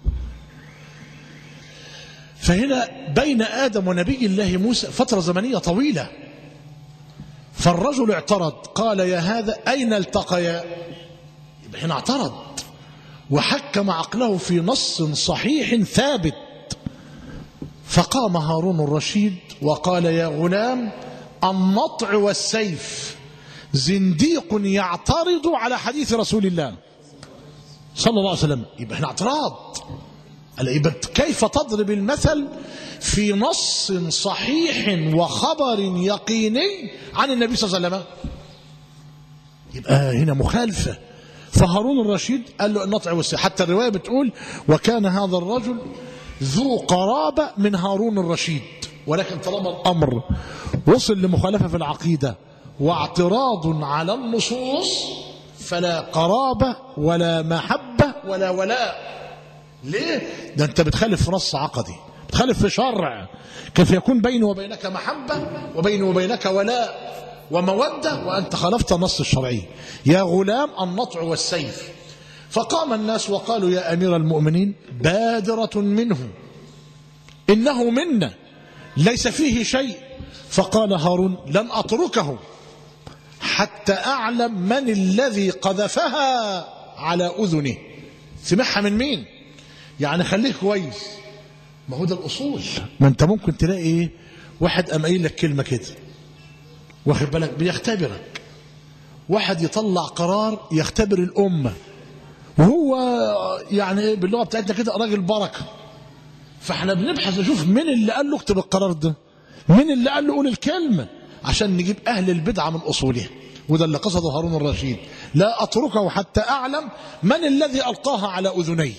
فهنا بين آدم ونبي الله موسى فترة زمنية طويلة فالرجل اعترض قال يا هذا أين التقيا يبقى هنا اعترض وحكم عقله في نص صحيح ثابت فقام هارون الرشيد وقال يا غلام النطع والسيف زنديق يعترض على حديث رسول الله صلى الله عليه وسلم يبقى هنا اعتراض يبقى كيف تضرب المثل في نص صحيح وخبر يقيني عن النبي صلى الله عليه وسلم يبقى هنا مخالفة فهارون الرشيد قال له النطع والسيف حتى الرواية بتقول وكان هذا الرجل ذو قرابة من هارون الرشيد ولكن طالما الأمر وصل لمخالفة في العقيدة واعتراض على النصوص فلا قرابة ولا محبة ولا ولاء ليه؟ ده أنت بتخالف في نص عقدي بتخالف في شرع كيف يكون بيني وبينك محبة وبيني وبينك ولاء ومودة وأنت خالفت النص الشرعي يا غلام النطع والسيف فقام الناس وقالوا يا أمير المؤمنين بادرة منه إنه منا ليس فيه شيء فقال هارون لن أتركه حتى أعلم من الذي قذفها على أذنه سمعها من مين يعني خليك كويس ما هو ده الأصول ما أنت ممكن تلاقي إيه واحد قام قايل لك كلمة كده واخد بالك بيختبرك واحد يطلع قرار يختبر الأمة وهو يعني باللغة بتاعتنا كده راجل بركة فاحنا بنبحث نشوف مين اللي قال له اكتب القرار ده مين اللي قال له قول الكلمة عشان نجيب أهل البدعة من أصولها وده اللي قصده هارون الرشيد لا أتركه حتى أعلم من الذي ألقاها على أذني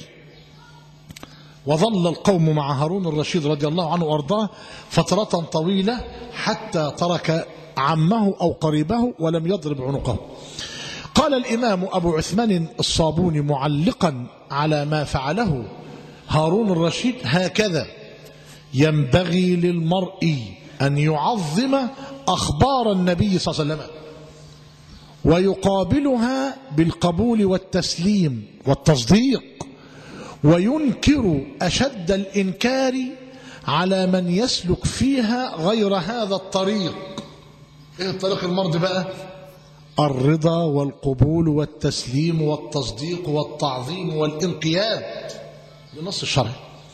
وظل القوم مع هارون الرشيد رضي الله عنه وأرضاه فترة طويلة حتى ترك عمه أو قريبه ولم يضرب عنقه قال الإمام أبو عثمان الصابوني معلقا على ما فعله هارون الرشيد هكذا ينبغي للمرء أن يعظم أخبار النبي صلى الله عليه وسلم ويقابلها بالقبول والتسليم والتصديق وينكر أشد الإنكار على من يسلك فيها غير هذا الطريق إيه الطريق المرضي بقى الرضا والقبول والتسليم والتصديق والتعظيم والانقياد لنص الشرع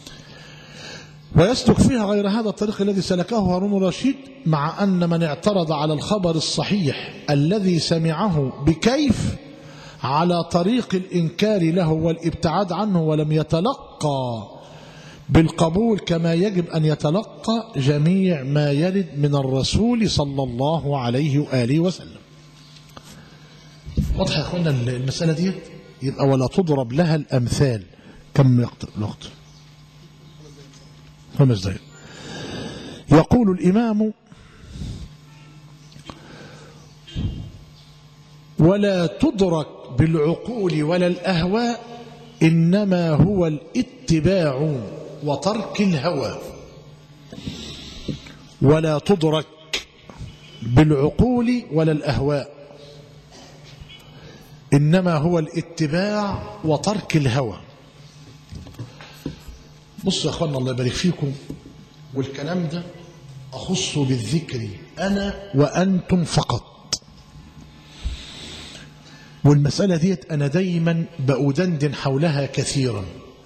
ويسلك فيها غير هذا الطريق الذي سلكه هارون الرشيد مع أن من اعترض على الخبر الصحيح الذي سمعه بكيف على طريق الإنكار له والابتعاد عنه ولم يتلقى بالقبول كما يجب أن يتلقى جميع ما يرد من الرسول صلى الله عليه وآله وسلم واضح يا أخوانا المسألة دي يبقى ولا تضرب لها الأمثال كم يقطع الوقت خمس دقائق يقول الإمام ولا تدرك بالعقول ولا الأهواء إنما هو الاتباع وترك الهوى ولا تدرك بالعقول ولا الأهواء إنما هو الاتباع وترك الهوى بصوا يا أخوانا الله يبارك فيكم والكلام ده أخص بالذكر أنا وأنتم فقط والمسألة ديت أنا دايما بأدندن حولها كثيرا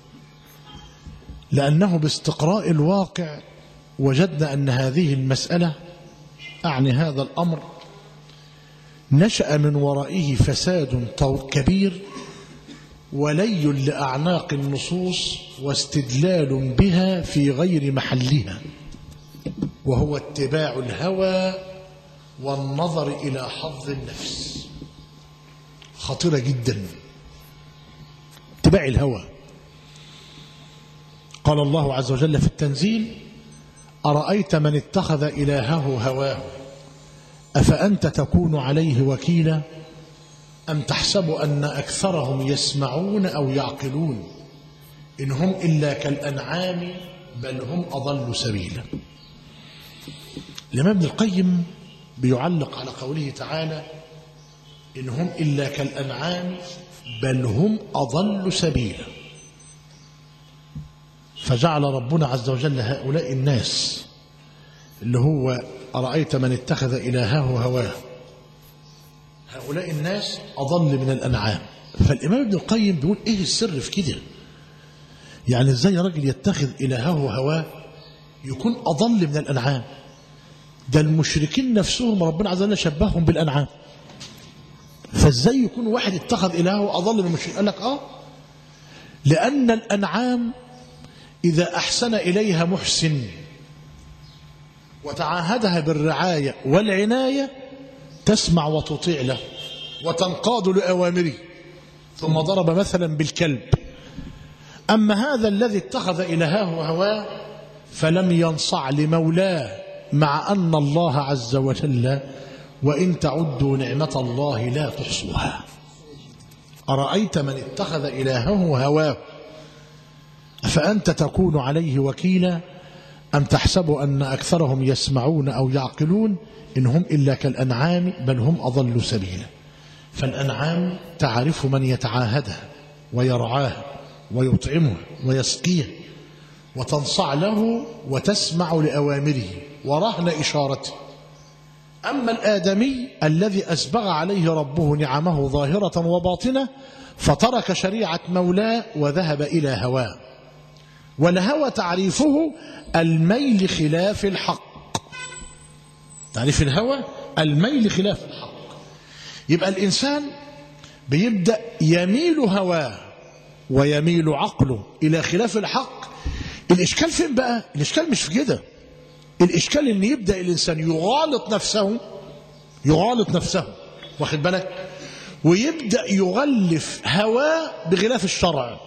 لأنه باستقراء الواقع وجدنا أن هذه المسألة أعني هذا الأمر نشأ من ورائه فساد كبير ولي لأعناق النصوص واستدلال بها في غير محلها وهو اتباع الهوى والنظر إلى حظ النفس خطيرة جدا اتباع الهوى قال الله عز وجل في التنزيل أرأيت من اتخذ إلهه هواه أفأنت تكون عليه وكيلا أم تحسب أن أكثرهم يسمعون أو يعقلون إن هم إلا كالأنعام بل هم أضل سبيلا الإمام ابن القيم بيعلق على قوله تعالى إن هم إلا كالأنعام بل هم أضل سبيلا فجعل ربنا عز وجل هؤلاء الناس اللي هو أرأيت من اتخذ إلهه هواه هؤلاء الناس أضل من الأنعام فالإمام ابن القيم بيقول إيه السر في كده يعني إزاي راجل يتخذ إلهه هواه يكون أضل من الأنعام ده المشركين نفسهم ربنا عز وجل شبههم بالأنعام فإزاي يكون واحد اتخذ إلهه أضل من المشركين قال لك آه لأن الأنعام إذا أحسن إليها محسن وتعاهدها بالرعاية والعناية تسمع وتطيع له وتنقاد لأوامره ثم ضرب مثلا بالكلب أما هذا الذي اتخذ إلهه هواه فلم ينصع لمولاه مع أن الله عز وجل وإن تعدوا نعمة الله لا تحصوها أرأيت من اتخذ إلهه هواه فأنت تكون عليه وكيلا أم تحسب أن أكثرهم يسمعون أو يعقلون إن هم إلا كالأنعام بل هم أضل سبيلا فالأنعام تعرف من يتعاهدها ويرعاها ويطعمها ويسقيها وتنصع له وتسمع لأوامره ورهن إشارته أما الآدمي الذي أسبغ عليه ربه نعمه ظاهرة وباطنة فترك شريعة مولاه وذهب إلى هواه والهوى تعريفه الميل خلاف الحق تعريف الهوى الميل خلاف الحق يبقى الإنسان بيبدأ يميل هواه ويميل عقله إلى خلاف الحق الإشكال فين بقى الإشكال مش في كده الإشكال إن يبدأ الإنسان يغالط نفسه يغالط نفسه واخد بالك ويبدأ يغلف هواه بغلاف الشرع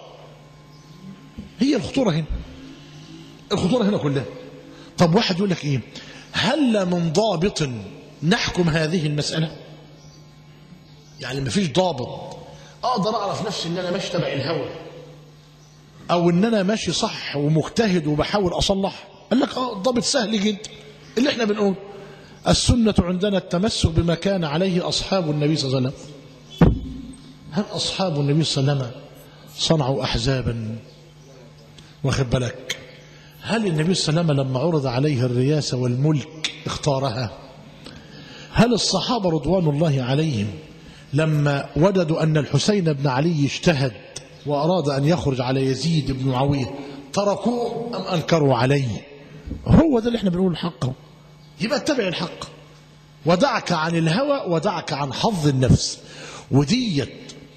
هي الخطورة هنا الخطورة هنا كلها طب واحد يقول لك ايه هل من ضابط نحكم هذه المسألة يعني ما فيش ضابط اقدر اعرف نفسي ان انا ماشي تبع الهوى او ان انا ماشي صح ومجتهد وبحاول اصلح قال لك اه ضابط سهل جدا اللي احنا بنقول السنة عندنا التمسك بما كان عليه أصحاب النبي صلى الله عليه وسلم هل أصحاب النبي صلى الله عليه وسلم صنعوا أحزابا واخد بالك هل النبي صلى الله عليه وسلم لما عرض عليه الرياسة والملك اختارها هل الصحابة رضوان الله عليهم لما وجدوا أن الحسين بن علي اجتهد وأراد أن يخرج على يزيد بن معاوية تركوه أم أنكروا عليه هو ده اللي احنا بنقول الحق يبقى اتبع الحق ودعك عن الهوى ودعك عن حظ النفس وديت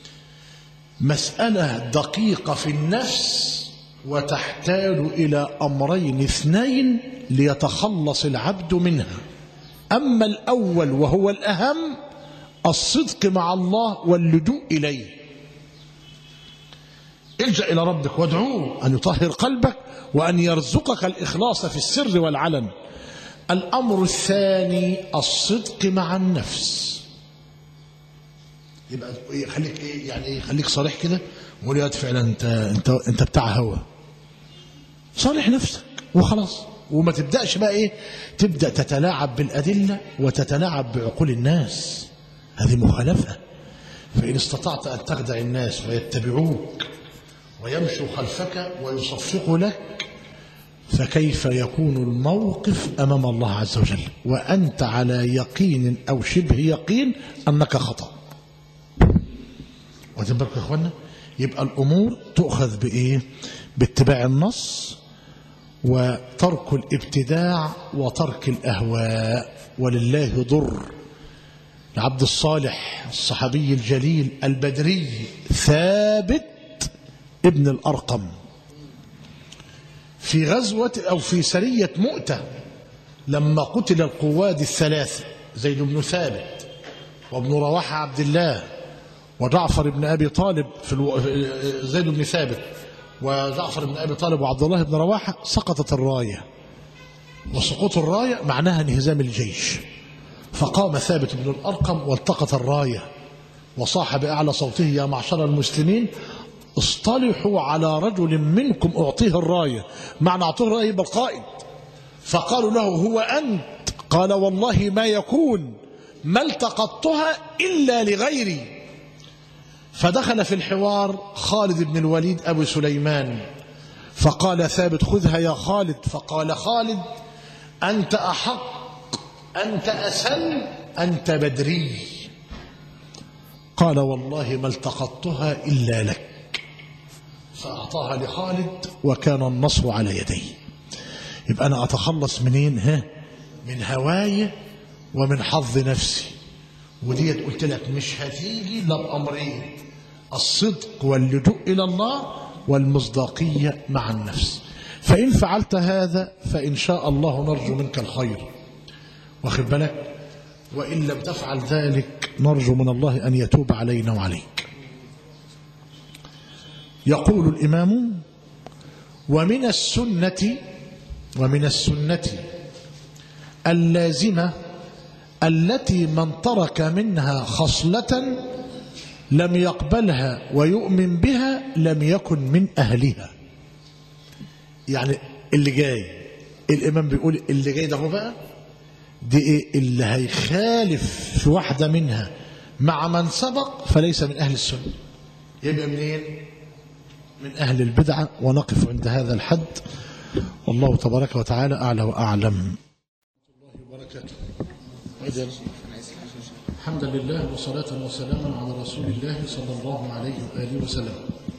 مسألة دقيقة في النفس وتحتاج إلى أمرين اثنين ليتخلص العبد منها أما الأول وهو الأهم الصدق مع الله واللجوء إليه الجأ إلى ربك وادعوه أن يطهر قلبك وأن يرزقك الإخلاص في السر والعلن الأمر الثاني الصدق مع النفس يبقى إيه خليك ايه يعني ايه خليك صريح كده وقول يا فعلا انت انت انت بتاع هوا صالح نفسك وخلاص وما تبداش بقى ايه تبدا تتلاعب بالادله وتتلاعب بعقول الناس هذه مخالفه فان استطعت ان تخدع الناس ويتبعوك ويمشوا خلفك ويصفقوا لك فكيف يكون الموقف امام الله عز وجل وانت على يقين او شبه يقين انك خطأ واخدين بالكم يا اخوانا يبقى الامور تؤخذ بايه باتباع النص وترك الابتداع وترك الاهواء ولله ضر العبد الصالح الصحابي الجليل البدري ثابت ابن الارقم في غزوه او في سريه مؤته لما قتل القواد الثلاثه زيد بن ثابت وابن رواحه عبد الله وجعفر بن ابي طالب في الو... زيد بن ثابت وجعفر بن ابي طالب وعبد الله بن رواحه سقطت الرايه وسقوط الرايه معناها انهزام الجيش فقام ثابت بن الارقم والتقط الرايه وصاح باعلى صوته يا معشر المسلمين اصطلحوا على رجل منكم اعطيه الرايه معنى اعطيه الرايه يبقى القائد فقالوا له هو انت قال والله ما يكون ما التقطتها الا لغيري فدخل في الحوار خالد بن الوليد أبو سليمان فقال ثابت خذها يا خالد فقال خالد أنت أحق أنت أسل أنت بدري قال والله ما التقطتها إلا لك فأعطاها لخالد وكان النصر على يديه يبقى أنا أتخلص منين ها من هواي ومن حظ نفسي وديت قلت لك مش هتيجي الا بامرين الصدق واللجوء الى الله والمصداقيه مع النفس فان فعلت هذا فان شاء الله نرجو منك الخير واخد بالك وان لم تفعل ذلك نرجو من الله ان يتوب علينا وعليك يقول الامام ومن السنه ومن السنه اللازمه التي من ترك منها خصلة لم يقبلها ويؤمن بها لم يكن من أهلها يعني اللي جاي الإمام بيقول اللي جاي ده هو بقى دي إيه اللي هيخالف في واحدة منها مع من سبق فليس من أهل السنة يبقى منين من أهل البدعة ونقف عند هذا الحد والله تبارك وتعالى أعلى وأعلم الله وبركاته الحمد لله وصلاة وسلاما على رسول الله صلى الله عليه وآله وسلم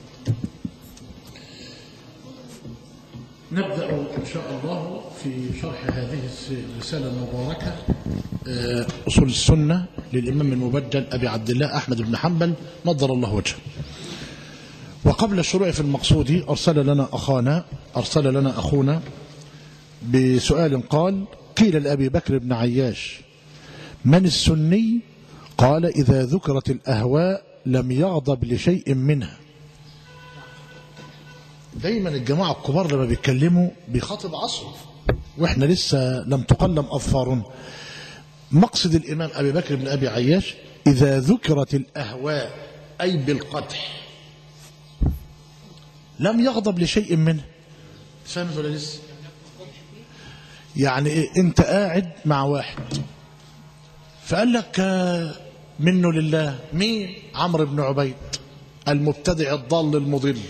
نبدأ إن شاء الله في شرح هذه الرسالة المباركة أصول السنة للإمام المبجل أبي عبد الله أحمد بن حنبل نضر الله وجهه وقبل الشروع في المقصود أرسل لنا أخانا أرسل لنا أخونا بسؤال قال قيل لأبي بكر بن عياش من السني قال إذا ذكرت الأهواء لم يغضب لشيء منها دايما الجماعة الكبار لما بيتكلموا بيخاطب عصره واحنا لسه لم تقلم أظفارنا مقصد الإمام أبي بكر بن أبي عياش إذا ذكرت الأهواء أي بالقدح لم يغضب لشيء منها فهمت ولا لسه يعني إيه انت قاعد مع واحد فقال لك منه لله مين عمرو بن عبيد المبتدع الضال المضل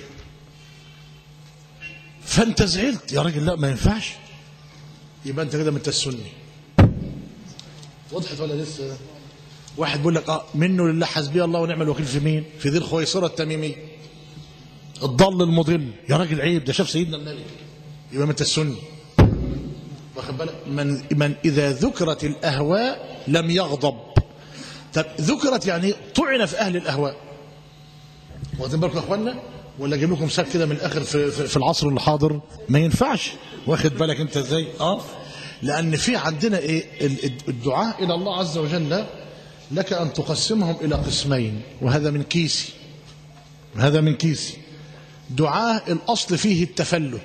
فانت زعلت يا راجل لا ما ينفعش يبقى انت كده من السني وضحت ولا لسه واحد بيقول لك اه منه لله حسبي الله ونعم الوكيل في مين في ذي الخويصره التميميه الضال المضل يا راجل عيب ده شاف سيدنا النبي يبقى من السني واخد بالك من من اذا ذكرت الاهواء لم يغضب طب ذكرت يعني طعن في اهل الاهواء واخدين بالكم يا اخوانا ولا اجيب لكم مثال كده من الاخر في, في, في العصر الحاضر ما ينفعش واخد بالك انت ازاي اه لان في عندنا ايه الدعاء الى الله عز وجل لك ان تقسمهم الى قسمين وهذا من كيسي وهذا من كيسي دعاه الأصل فيه التفلت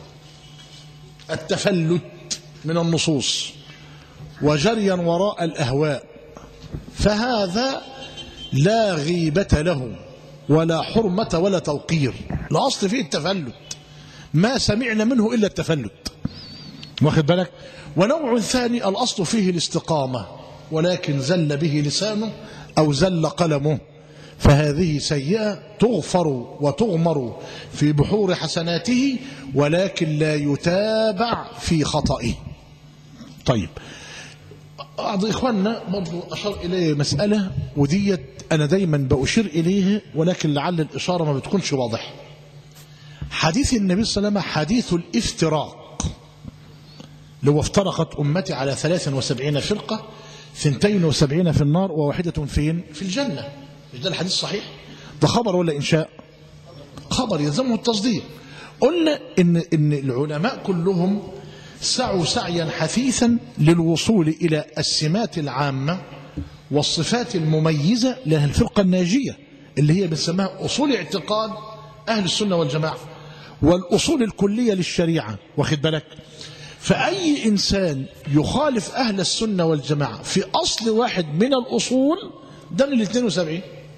التفلت من النصوص وجريا وراء الأهواء فهذا لا غيبة له ولا حرمة ولا توقير الأصل فيه التفلت ما سمعنا منه إلا التفلت واخد بالك ونوع ثاني الأصل فيه الاستقامة ولكن زل به لسانه أو زل قلمه فهذه سيئة تغفر وتغمر في بحور حسناته ولكن لا يتابع في خطئه طيب بعض إخواننا برضو أشار إليه مسألة وديت أنا دايما بأشير إليها ولكن لعل الإشارة ما بتكونش واضحة حديث النبي صلى الله عليه وسلم حديث الافتراق لو افترقت أمتي على 73 فرقة 72 في النار وواحدة فين في الجنة مش ده الحديث صحيح ده خبر ولا إنشاء خبر يلزمه التصديق قلنا إن, إن العلماء كلهم سعوا سعيا حثيثا للوصول إلى السمات العامة والصفات المميزة لها الفرقة الناجية اللي هي بنسميها أصول اعتقاد أهل السنة والجماعة والأصول الكلية للشريعة واخد بالك فأي إنسان يخالف أهل السنة والجماعة في أصل واحد من الأصول ده من ال 72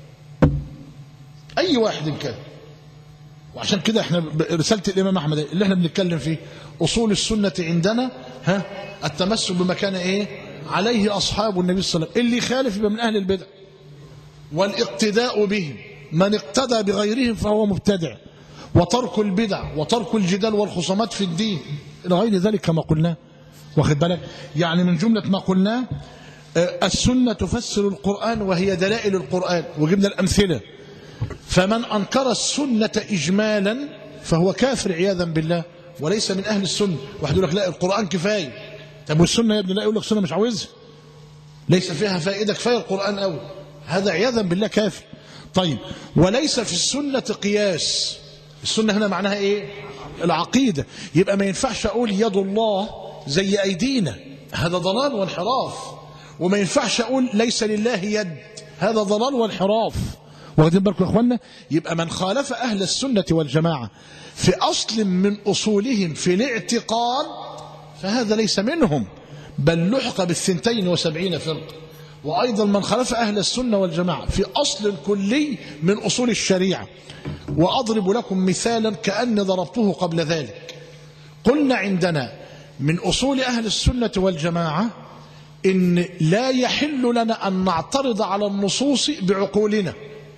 أي واحد كان وعشان كده احنا رسالة الإمام أحمد اللي احنا بنتكلم فيه أصول السنة عندنا ها التمسك بما كان إيه عليه أصحاب النبي صلى الله عليه وسلم اللي يخالف يبقى من أهل البدع والاقتداء بهم من اقتدى بغيرهم فهو مبتدع وترك البدع وترك الجدال والخصومات في الدين إلى غير ذلك كما قلنا واخد بالك يعني من جملة ما قلناه السنة تفسر القرآن وهي دلائل القرآن وجبنا الأمثلة فمن أنكر السنة إجمالا فهو كافر عياذا بالله وليس من أهل السنة واحد يقول لك لا القرآن كفاية طب والسنة يا ابني لا يقول لك السنة مش عاوزها ليس فيها فائدة كفاية القرآن أول هذا عياذا بالله كافر طيب وليس في السنة قياس السنة هنا معناها إيه العقيدة يبقى ما ينفعش أقول يد الله زي أيدينا هذا ضلال وانحراف وما ينفعش أقول ليس لله يد هذا ضلال وانحراف واخدين بالكم يا اخوانا يبقى من خالف اهل السنه والجماعه في اصل من اصولهم في الاعتقاد فهذا ليس منهم بل لحق بالثنتين وسبعين فرقه وايضا من خالف اهل السنه والجماعه في اصل كلي من اصول الشريعه واضرب لكم مثالا كاني ضربته قبل ذلك قلنا عندنا من اصول اهل السنه والجماعه ان لا يحل لنا ان نعترض على النصوص بعقولنا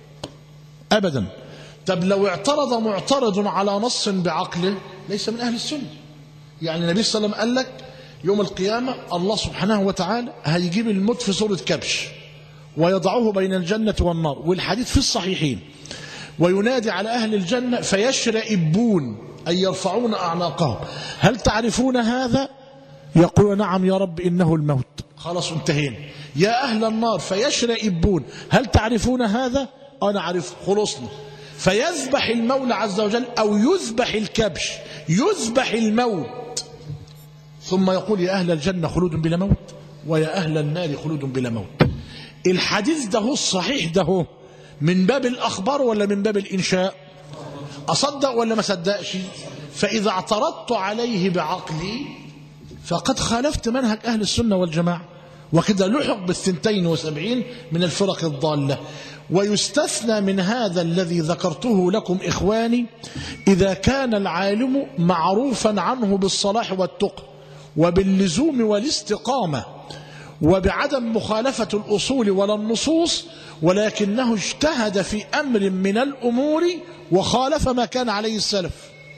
أبدا طب لو اعترض معترض على نص بعقله ليس من أهل السنة يعني النبي صلى الله عليه وسلم قال لك يوم القيامة الله سبحانه وتعالى هيجيب الموت في صورة كبش ويضعه بين الجنة والنار والحديث في الصحيحين وينادي على أهل الجنة فيشرئبون أي يرفعون أعناقهم هل تعرفون هذا يقول نعم يا رب إنه الموت خلاص انتهينا يا أهل النار فيشرئبون هل تعرفون هذا أنا عارف خلصنا فيذبح المولى عز وجل أو يذبح الكبش يذبح الموت ثم يقول يا أهل الجنة خلود بلا موت ويا أهل النار خلود بلا موت الحديث ده هو الصحيح ده هو من باب الأخبار ولا من باب الإنشاء أصدق ولا ما صدقش فإذا اعترضت عليه بعقلي فقد خالفت منهج أهل السنة والجماعة وكذا لحق بالثنتين وسبعين من الفرق الضالة ويستثنى من هذا الذي ذكرته لكم إخواني إذا كان العالم معروفا عنه بالصلاح والتقى وباللزوم والاستقامة وبعدم مخالفة الأصول ولا النصوص ولكنه اجتهد في أمر من الأمور وخالف ما كان عليه السلف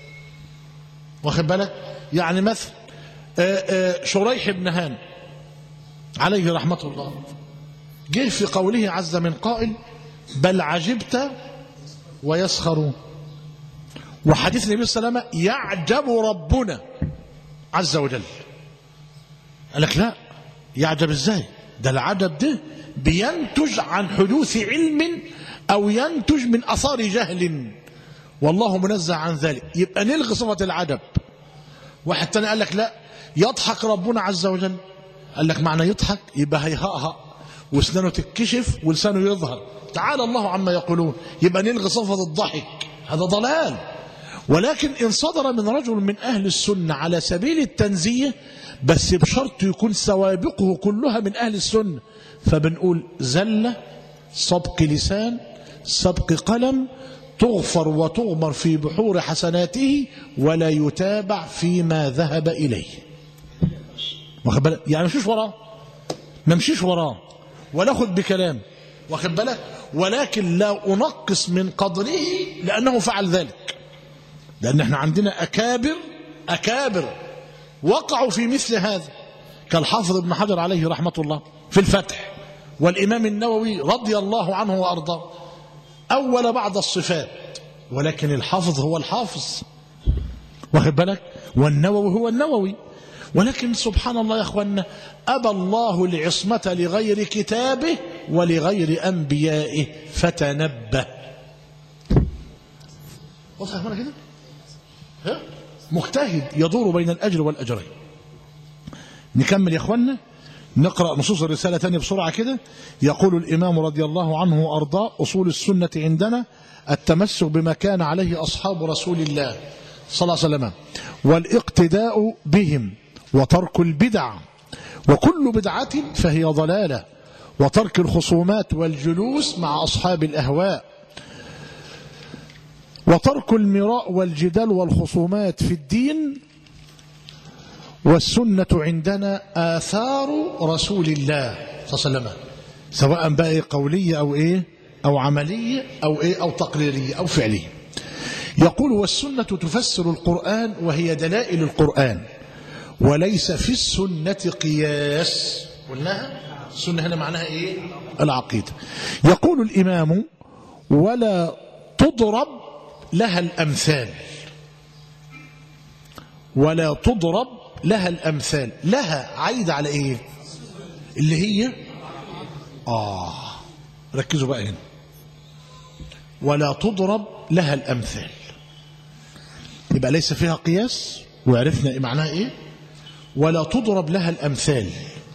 واخد بالك يعني مثل شريح بن هان عليه رحمة الله جه في قوله عز من قائل بل عجبت ويسخرون وحديث النبي صلى الله عليه وسلم يعجب ربنا عز وجل قال لك لا يعجب ازاي ده العجب ده بينتج عن حدوث علم او ينتج من اثار جهل والله منزه عن ذلك يبقى نلغي صفه العجب واحد تاني قال لك لا يضحك ربنا عز وجل قال لك معنى يضحك يبقى هيهقهق واسنانه تتكشف ولسانه يظهر تعالى الله عما يقولون يبقى نلغي صفة الضحك هذا ضلال ولكن إن صدر من رجل من أهل السنة على سبيل التنزيه بس بشرط يكون سوابقه كلها من أهل السنة فبنقول زلة سبق لسان سبق قلم تغفر وتغمر في بحور حسناته ولا يتابع فيما ذهب إليه واخد بالك يعني مشيش وراه ما مشيش وراه ولا خد بكلام واخد بالك ولكن لا أنقص من قدره لأنه فعل ذلك لأن احنا عندنا أكابر أكابر وقعوا في مثل هذا كالحافظ ابن حجر عليه رحمة الله في الفتح والإمام النووي رضي الله عنه وأرضاه أول بعض الصفات ولكن الحافظ هو الحافظ واخد بالك والنووي هو النووي ولكن سبحان الله يا اخوانا ابى الله العصمه لغير كتابه ولغير انبيائه فتنبه واضح يا اخوانا كده ها مجتهد يدور بين الاجر والاجرين نكمل يا اخوانا نقرا نصوص الرساله ثانيه بسرعه كده يقول الامام رضي الله عنه وارضاه اصول السنه عندنا التمسك بما كان عليه اصحاب رسول الله صلى الله عليه وسلم والاقتداء بهم وترك البدع وكل بدعة فهي ضلالة وترك الخصومات والجلوس مع أصحاب الأهواء وترك المراء والجدال والخصومات في الدين والسنة عندنا آثار رسول الله صلى الله عليه وسلم سواء بقى إيه قولية أو إيه أو عملية أو إيه أو تقريرية أو فعلية يقول والسنة تفسر القرآن وهي دلائل القرآن وليس في السنة قياس قلناها السنة هنا معناها ايه العقيدة يقول الإمام ولا تضرب لها الأمثال ولا تضرب لها الأمثال لها عايدة على ايه اللي هي آه ركزوا بقى هنا ولا تضرب لها الأمثال يبقى ليس فيها قياس وعرفنا إيه معناها ايه ولا تضرب لها الأمثال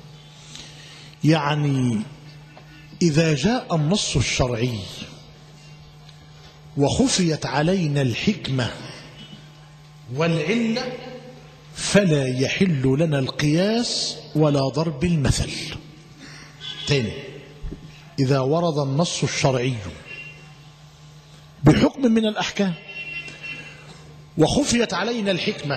يعني إذا جاء النص الشرعي وخفيت علينا الحكمة والعلة فلا يحل لنا القياس ولا ضرب المثل تاني إذا ورد النص الشرعي بحكم من الأحكام وخفيت علينا الحكمة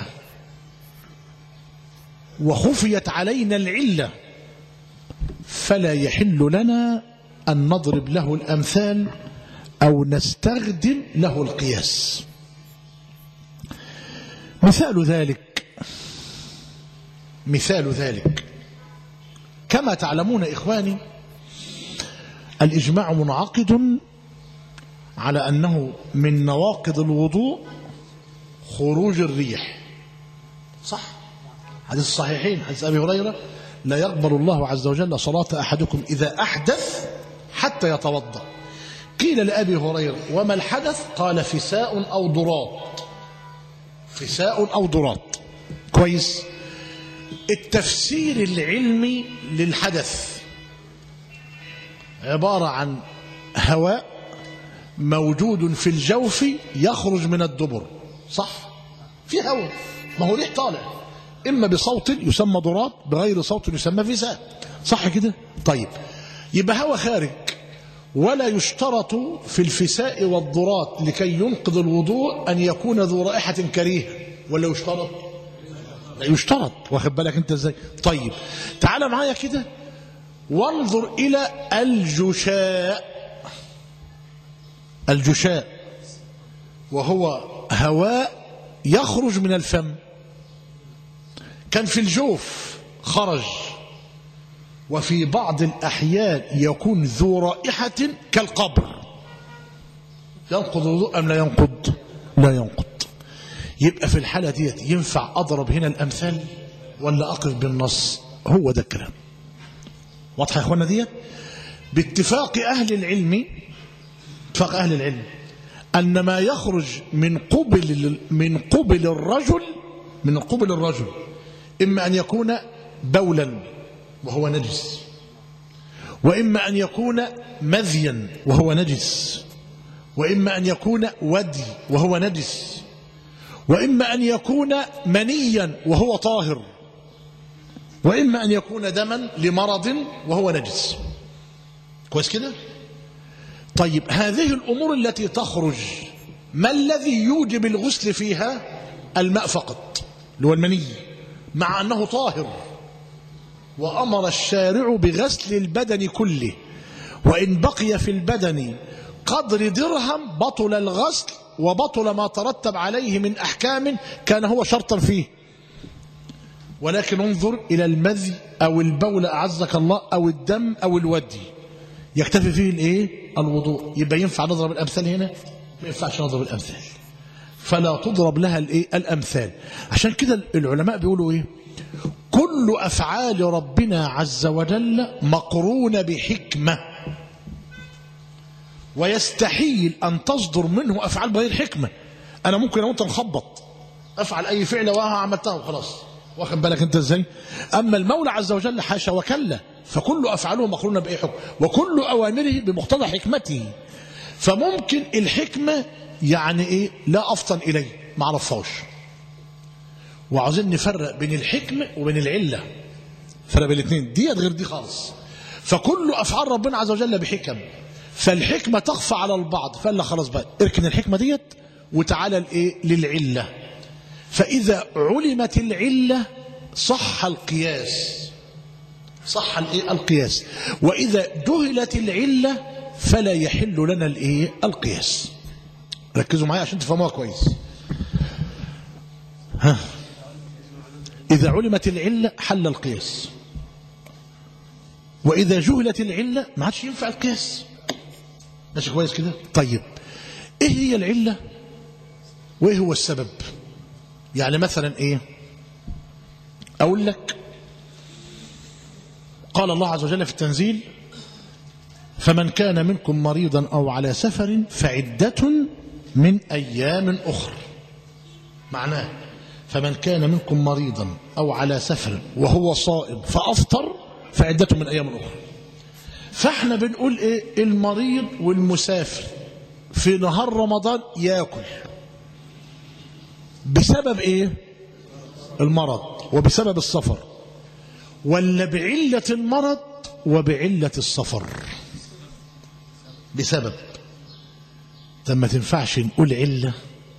وخفيت علينا العلة فلا يحل لنا أن نضرب له الأمثال أو نستخدم له القياس مثال ذلك مثال ذلك كما تعلمون إخواني الإجماع منعقد على أنه من نواقض الوضوء خروج الريح صح حديث الصحيحين حديث أبي هريرة لا يقبل الله عز وجل صلاة أحدكم إذا أحدث حتى يتوضأ قيل لأبي هريرة وما الحدث قال فساء أو ضراط فساء أو ضراط كويس التفسير العلمي للحدث عبارة عن هواء موجود في الجوف يخرج من الدبر صح في هواء ما هو ريح طالع إما بصوت يسمى ضراط بغير صوت يسمى فساء صح كده طيب يبقى هواء خارج ولا يشترط في الفساء والضراط لكي ينقض الوضوء أن يكون ذو رائحة كريهة ولا يشترط لا يشترط واخد بالك انت ازاي طيب تعال معايا كده وانظر إلى الجشاء الجشاء وهو هواء يخرج من الفم كان في الجوف خرج وفي بعض الأحيان يكون ذو رائحة كالقبر ينقض الوضوء أم لا ينقض لا ينقض يبقى في الحالة ديت ينفع أضرب هنا الأمثال ولا أقف بالنص هو ده الكلام واضحة يا أخوانا ديت باتفاق أهل العلم اتفاق أهل العلم أن ما يخرج من قبل من قبل الرجل من قبل الرجل إما أن يكون بولا وهو نجس وإما أن يكون مذيا وهو نجس وإما أن يكون ودي وهو نجس وإما أن يكون منيا وهو طاهر وإما أن يكون دما لمرض وهو نجس كويس كده طيب هذه الأمور التي تخرج ما الذي يوجب الغسل فيها الماء فقط اللي هو المني مع أنه طاهر وأمر الشارع بغسل البدن كله وإن بقي في البدن قدر درهم بطل الغسل وبطل ما ترتب عليه من أحكام كان هو شرطا فيه ولكن انظر إلى المذي أو البول أعزك الله أو الدم أو الودي يكتفي فيه الايه الوضوء يبقى ينفع نضرب الأمثال هنا ما ينفعش نضرب الأمثال فلا تضرب لها الايه الأمثال عشان كده العلماء بيقولوا ايه كل أفعال ربنا عز وجل مقرونة بحكمة ويستحيل أن تصدر منه أفعال بغير حكمة أنا ممكن أنت نخبط أفعل أي فعل وها عملتها وخلاص واخد بالك أنت إزاي أما المولى عز وجل حاشا وكلا فكل أفعاله مقرونة بأي حكم وكل أوامره بمقتضى حكمته فممكن الحكمة يعني إيه لا أفطن إليه ما عرفهاش وعاوزين نفرق بين الحكمة وبين العلة فرق بين الاثنين ديت غير دي خالص فكل أفعال ربنا عز وجل بحكم فالحكمة تخفى على البعض فقال له خلاص بقى اركن الحكمة ديت وتعالى الايه للعلة فإذا علمت العلة صح القياس صح الايه القياس وإذا جهلت العلة فلا يحل لنا الايه القياس ركزوا معايا عشان تفهموها كويس ها إذا علمت العلة حل القياس وإذا جهلت العلة ما عادش ينفع القياس ماشي كويس كده طيب ايه هي العله وايه هو السبب يعني مثلا ايه اقول لك قال الله عز وجل في التنزيل فمن كان منكم مريضا او على سفر فعده من ايام اخر معناه فمن كان منكم مريضا او على سفر وهو صائم فافطر فعده من ايام اخرى فاحنا بنقول ايه المريض والمسافر في نهار رمضان ياكل بسبب ايه المرض وبسبب السفر ولا بعلة المرض وبعلة السفر بسبب طب ما تنفعش نقول علة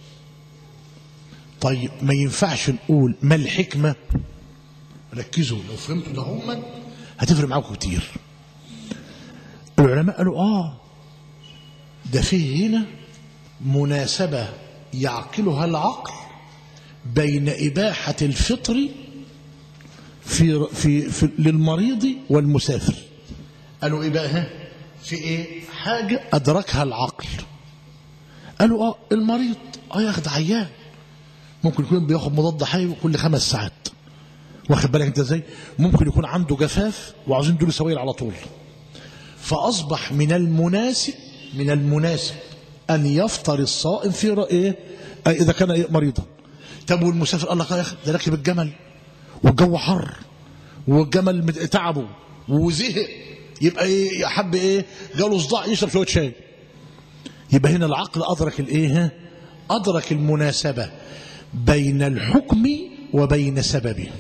طيب ما ينفعش نقول ما الحكمة ركزوا لو فهمتوا ده هم هتفرق معاكم كتير العلماء قالوا آه ده فيه هنا مناسبة يعقلها العقل بين إباحة الفطر في, في, في للمريض والمسافر قالوا إيه بقى ها؟ في إيه حاجة أدركها العقل قالوا آه المريض آه ياخد عيان ممكن يكون بياخد مضاد حيوي كل خمس ساعات واخد بالك انت ازاي ممكن يكون عنده جفاف وعاوزين يدوا سوائل على طول فأصبح من المناسب من المناسب أن يفطر الصائم في رأيه إذا كان إيه مريضا طب والمسافر قال لك يا أخي ده راكب الجمل والجو حر والجمل تعبه وزهق يبقى إيه حب إيه جاله صداع يشرب شوية شاي يبقى هنا العقل أدرك الإيه أدرك المناسبة بين الحكم وبين سببه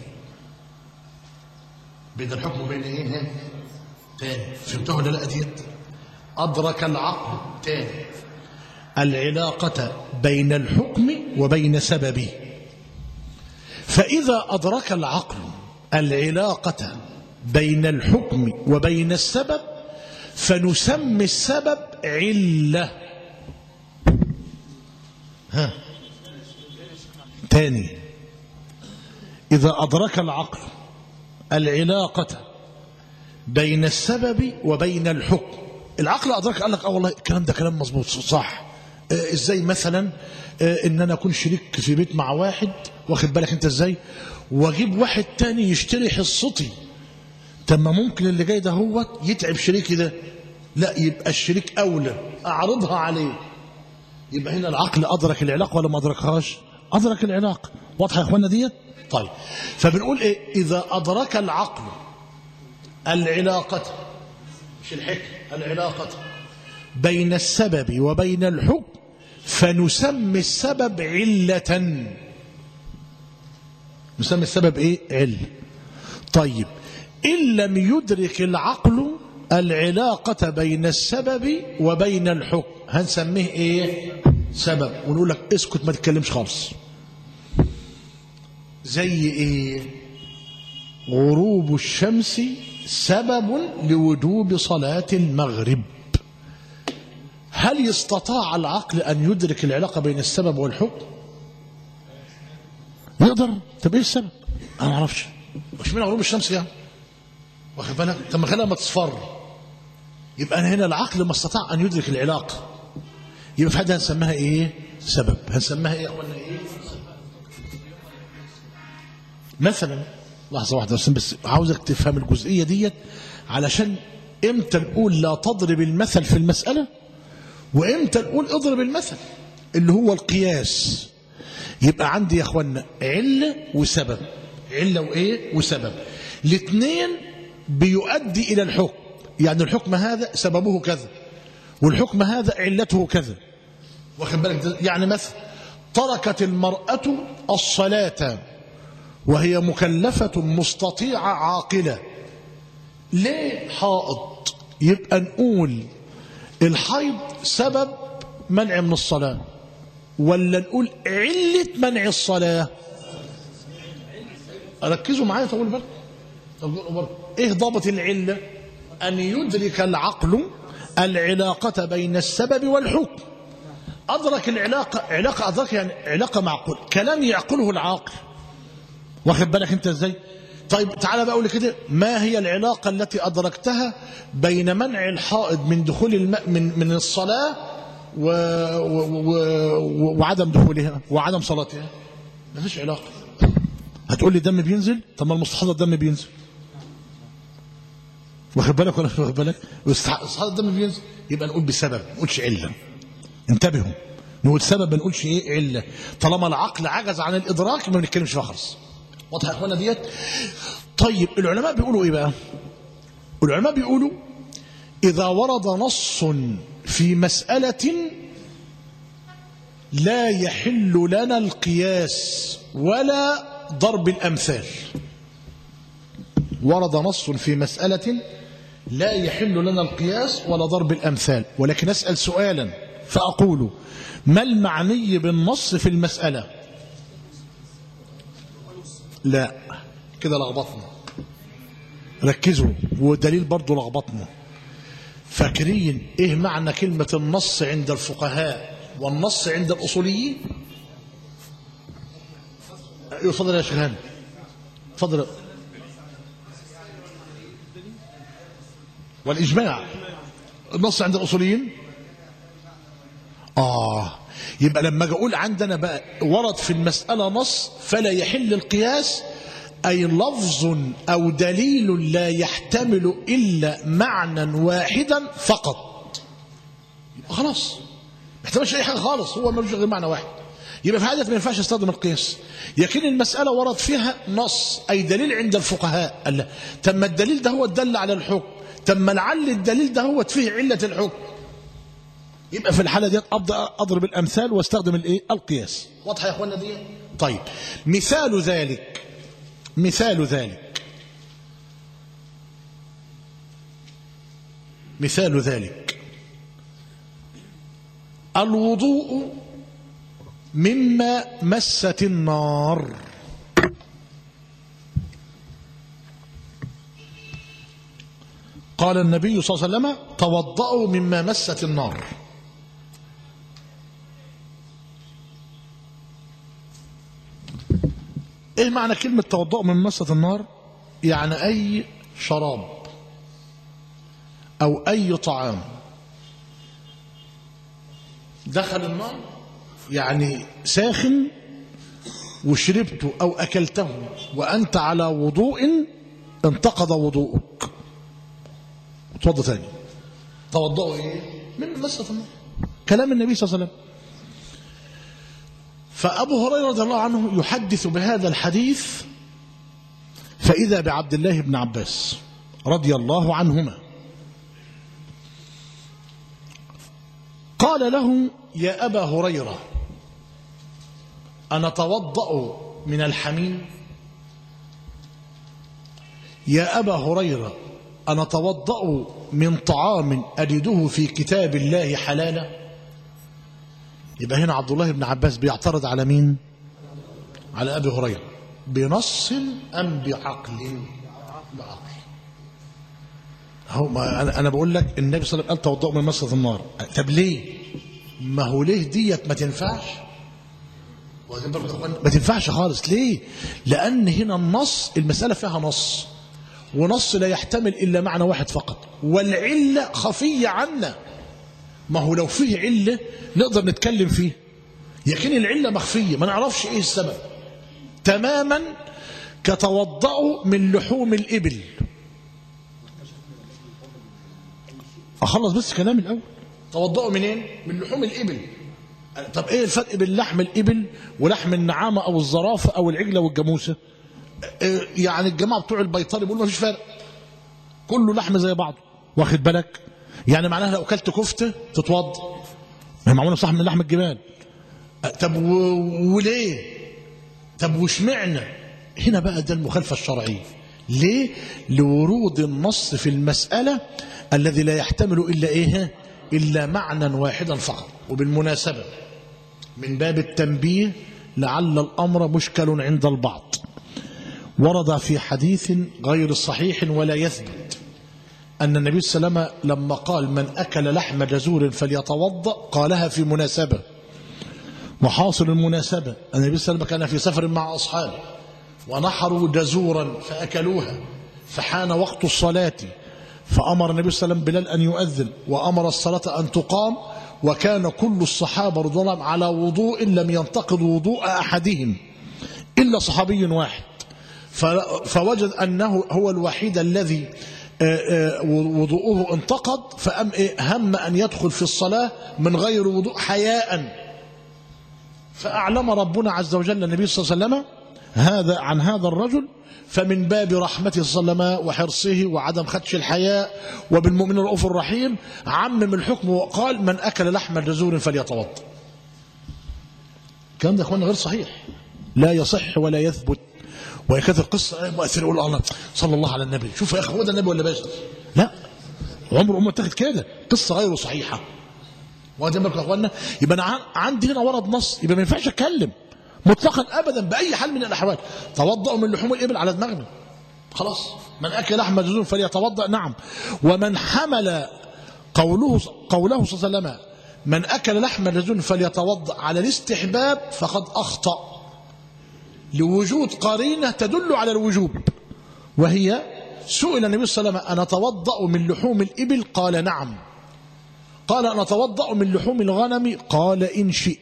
بين الحكم وبين إيه تاني فهمتوها ولا لا ديت أدرك العقل تاني العلاقة بين الحكم وبين سببه فإذا أدرك العقل العلاقة بين الحكم وبين السبب فنسمي السبب علة ها تاني إذا أدرك العقل العلاقة بين السبب وبين الحكم العقل أدرك قال لك اه والله الكلام ده كلام مظبوط صح آه ازاي مثلا آه ان انا اكون شريك في بيت مع واحد واخد بالك انت ازاي واجيب واحد تاني يشتري حصتي طب ما ممكن اللي جاي ده هو يتعب شريكي ده لا يبقى الشريك اولى اعرضها عليه يبقى هنا العقل ادرك العلاقه ولا ما ادركهاش ادرك العلاقه واضحه يا اخوانا ديت طيب فبنقول ايه اذا ادرك العقل العلاقه مش الحكم العلاقه بين السبب وبين الحكم فنسمي السبب علة نسمي السبب ايه عل طيب إن لم يدرك العقل العلاقة بين السبب وبين الحكم هنسميه ايه سبب ونقول لك اسكت ما تتكلمش خالص زي ايه غروب الشمس سبب لوجوب صلاة المغرب هل استطاع العقل أن يدرك العلاقة بين السبب والحكم يقدر طب ايه السبب انا ما اعرفش مش من غروب الشمس يعني واخد بالك طب ما خليها ما تصفر يبقى أنا هنا العقل ما استطاع ان يدرك العلاقه يبقى في حاجه هنسميها ايه سبب هنسميها ايه يا اخوانا ايه مثلا لحظه واحده بس بس عاوزك تفهم الجزئيه ديت علشان امتى نقول لا تضرب المثل في المساله وامتى نقول اضرب المثل اللي هو القياس يبقى عندي يا اخوانا عله وسبب عله وايه وسبب الاثنين بيؤدي الى الحكم يعني الحكم هذا سببه كذا والحكم هذا علته كذا واخد بالك ده؟ يعني مثلا تركت المراه الصلاه وهي مكلفه مستطيعه عاقله ليه حائض يبقى نقول الحيض سبب منع من الصلاه ولا نقول علة منع الصلاة ركزوا معايا طول بالك طول بالك ايه ضابط العلة ان يدرك العقل العلاقة بين السبب والحكم ادرك العلاقة علاقة ادرك يعني علاقة معقول كلام يعقله العاقل واخد بالك انت ازاي طيب تعالى بقى اقول كده ما هي العلاقة التي ادركتها بين منع الحائض من دخول الماء من من الصلاة و... و... و... وعدم دخولها وعدم صلاتها ما فيش علاقة هتقول لي دم بينزل طب ما المستحاضة الدم بينزل واخد بالك ولا مش واخد بالك المستحاضة الدم بينزل يبقى نقول بسبب ما نقولش علة انتبهوا نقول سبب ما نقولش ايه علة طالما العقل عجز عن الادراك ما بنتكلمش فيها خالص واضحه يا اخوانا ديت طيب العلماء بيقولوا ايه بقى العلماء بيقولوا اذا ورد نص في مسألة لا يحل لنا القياس ولا ضرب الأمثال ورد نص في مسألة لا يحل لنا القياس ولا ضرب الأمثال ولكن أسأل سؤالا فأقول ما المعني بالنص في المسألة لا كده لخبطنا ركزوا ودليل برضو لخبطنا فاكرين ايه معنى كلمة النص عند الفقهاء والنص عند الأصوليين يفضل يا شيخان تفضل والإجماع النص عند الأصوليين آه يبقى لما اجي اقول عندنا بقى ورد في المسألة نص فلا يحل القياس أي لفظ أو دليل لا يحتمل إلا معنى واحدا فقط يبقى خلاص ما يحتملش أي حاجة خالص هو ملوش غير معنى واحد يبقى في حاجة ما ينفعش استخدم القياس لكن المسألة ورد فيها نص أي دليل عند الفقهاء قال لا تم الدليل ده هو الدل على الحكم تم لعل الدليل ده هو فيه علة الحكم يبقى في الحالة دي أبدأ أضرب الأمثال واستخدم الإيه القياس واضحة يا أخوانا دي طيب مثال ذلك مثال ذلك مثال ذلك الوضوء مما مست النار قال النبي صلى الله عليه وسلم توضأوا مما مست النار ايه معنى كلمة توضأ من مسة النار يعني اي شراب او اي طعام دخل النار يعني ساخن وشربته او اكلته وانت على وضوء انتقض وضوءك اتوضى تاني توضأوا ايه من مسة النار كلام النبي صلى الله عليه وسلم فأبو هريرة رضي الله عنه يحدث بهذا الحديث فإذا بعبد الله بن عباس رضي الله عنهما قال له يا أبا هريرة أنا توضأ من الحميم يا أبا هريرة أنا توضأ من طعام أجده في كتاب الله حلالا يبقى هنا عبد الله بن عباس بيعترض على مين على أبي هريرة بنص أم بعقل بعقل هو ما أنا, أنا بقول لك النبي صلى الله عليه وسلم قال توضأ من مسجد النار طب ليه ما هو ليه ديت ما تنفعش ما تنفعش خالص ليه لأن هنا النص المسألة فيها نص ونص لا يحتمل إلا معنى واحد فقط والعلة خفية عنا ما هو لو فيه علة نقدر نتكلم فيه لكن العلة مخفية ما نعرفش إيه السبب تماما كتوضأوا من لحوم الإبل أخلص بس كلامي الأول توضأوا منين؟ من لحوم الإبل طب إيه الفرق بين لحم الإبل ولحم النعامة أو الزرافة أو العجلة والجاموسة؟ يعني الجماعة بتوع البيطري بيقولوا ما فيش فرق كله لحم زي بعضه واخد بالك يعني معناها لو اكلت كفته تتوضا ما هي معموله صح من لحم الجمال طب و... وليه طب واشمعنى هنا بقى ده المخالفه الشرعيه ليه لورود النص في المساله الذي لا يحتمل الا ايه الا معنى واحدا فقط وبالمناسبه من باب التنبيه لعل الامر مشكل عند البعض ورد في حديث غير صحيح ولا يثبت أن النبي صلى الله عليه وسلم لما قال من أكل لحم جزور فليتوضأ قالها في مناسبة وحاصل المناسبة أن النبي صلى الله عليه وسلم كان في سفر مع أصحابه ونحروا جزورا فأكلوها فحان وقت الصلاة فأمر النبي صلى الله عليه وسلم بلال أن يؤذن وأمر الصلاة أن تقام وكان كل الصحابة رضي الله على وضوء لم ينتقض وضوء أحدهم إلا صحابي واحد فوجد أنه هو الوحيد الذي وضوءه انتقض فأم هم أن يدخل في الصلاة من غير وضوء حياء فأعلم ربنا عز وجل النبي صلى الله عليه وسلم هذا عن هذا الرجل فمن باب رحمته صلى الله عليه وسلم وحرصه وعدم خدش الحياء وبالمؤمن الرؤوف الرحيم عمم الحكم وقال من أكل لحم جزور فليتوضا الكلام ده اخوانا غير صحيح لا يصح ولا يثبت وهي كانت القصه مؤثره يقول الله صلى الله على النبي شوف يا اخي هو ده النبي ولا باشا لا عمره ما اتخذ كده قصه غير صحيحه واخدين بالكم يا اخوانا يبقى انا عندي هنا ورد نص يبقى ما ينفعش اتكلم مطلقا ابدا باي حال من الاحوال توضأوا من لحوم الابل على دماغنا خلاص من اكل لحم جزور فليتوضا نعم ومن حمل قوله قوله صلى الله عليه وسلم من اكل لحم جزور فليتوضا على الاستحباب فقد اخطأ لوجود قرينة تدل على الوجوب وهي سئل النبي صلى الله عليه وسلم أنا أتوضأ من لحوم الإبل قال نعم قال أنا أتوضأ من لحوم الغنم قال إن شئت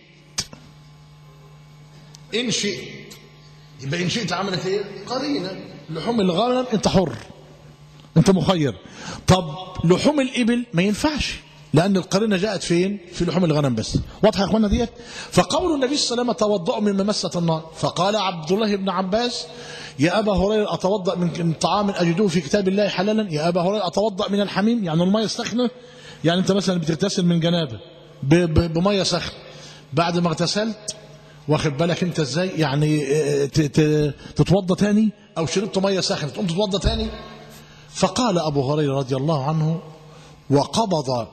إن شئت يبقى إن شئت عملت إيه قرينة لحوم الغنم أنت حر أنت مخير طب لحوم الإبل ما ينفعش لأن القرينة جاءت فين؟ في لحوم الغنم بس واضحة يا أخوانا ديت؟ فقول النبي صلى الله عليه وسلم توضأوا من ممسة النار فقال عبد الله بن عباس يا أبا هريرة أتوضأ من طعام أجدوه في كتاب الله حلالا يا أبا هريرة أتوضأ من الحميم يعني المية السخنة يعني أنت مثلا بتغتسل من جنابة بمية سخنة بعد ما اغتسلت واخد بالك أنت إزاي يعني تتوضأ تاني أو شربت مية سخنة تقوم تتوضأ تاني فقال أبو هريرة رضي الله عنه وقبض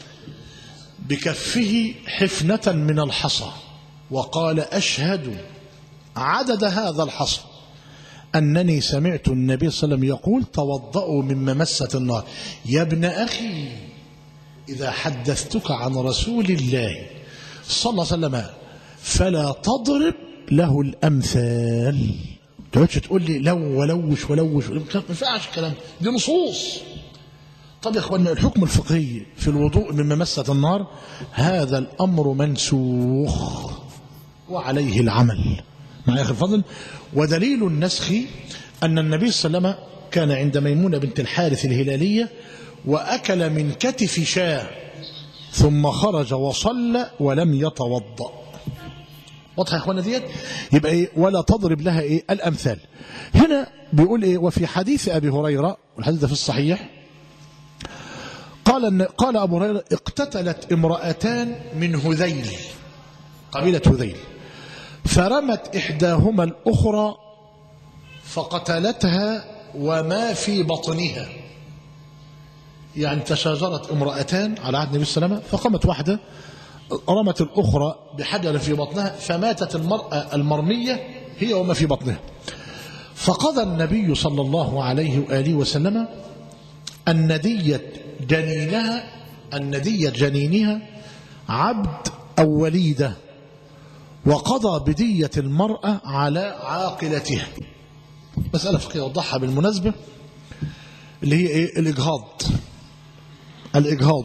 بكفه حفنة من الحصى وقال أشهد عدد هذا الحصى أنني سمعت النبي صلى الله عليه وسلم يقول توضأوا من ممسة النار يا ابن أخي إذا حدثتك عن رسول الله صلى الله عليه وسلم فلا تضرب له الأمثال تقعدش تقول لي لو ولوش ولوش ما ينفعش الكلام دي نصوص طب يا اخوانا الحكم الفقهي في الوضوء من ممسة النار هذا الأمر منسوخ وعليه العمل مع أخي الفضل ودليل النسخ أن النبي صلى الله عليه وسلم كان عند ميمونة بنت الحارث الهلالية وأكل من كتف شاه ثم خرج وصلى ولم يتوضأ واضح يا اخوانا ديت يبقى ايه ولا تضرب لها ايه الامثال هنا بيقول ايه وفي حديث ابي هريره والحديث ده في الصحيح قال قال قال أبو هريرة اقتتلت امرأتان من هذيل قبيلة هذيل فرمت إحداهما الأخرى فقتلتها وما في بطنها يعني تشاجرت امرأتان على عهد النبي صلى الله عليه وسلم فقامت واحدة رمت الأخرى بحجر في بطنها فماتت المرأة المرمية هي وما في بطنها فقضى النبي صلى الله عليه وآله وسلم أن دية جنينها أن دية جنينها عبد أو وليدة وقضى بدية المرأة على عاقلتها مسألة فقهية وضحها بالمناسبة اللي هي إيه الإجهاض الإجهاض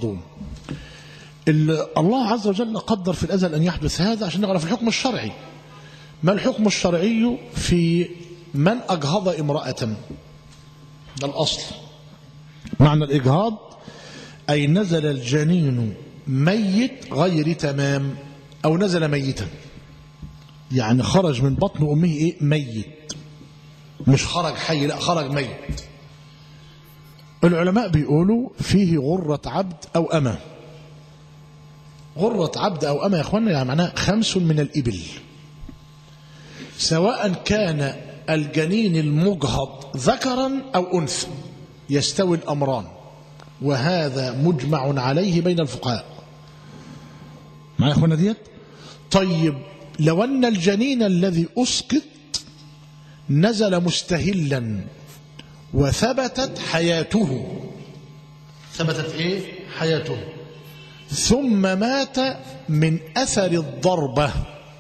الله عز وجل قدر في الأزل أن يحدث هذا عشان نعرف الحكم الشرعي ما الحكم الشرعي في من أجهض امرأة ده الأصل معنى الإجهاض أي نزل الجنين ميت غير تمام أو نزل ميتا يعني خرج من بطن أمه إيه ميت مش خرج حي لا خرج ميت العلماء بيقولوا فيه غرة عبد أو أمة غرة عبد أو أمة يا أخوانا يعني معناها خمس من الإبل سواء كان الجنين المجهض ذكرا أو أنثى يستوي الأمران وهذا مجمع عليه بين الفقهاء معايا يا أخوانا ديت طيب لو أن الجنين الذي أسقط نزل مستهلا وثبتت حياته ثبتت ايه حياته ثم مات من اثر الضربه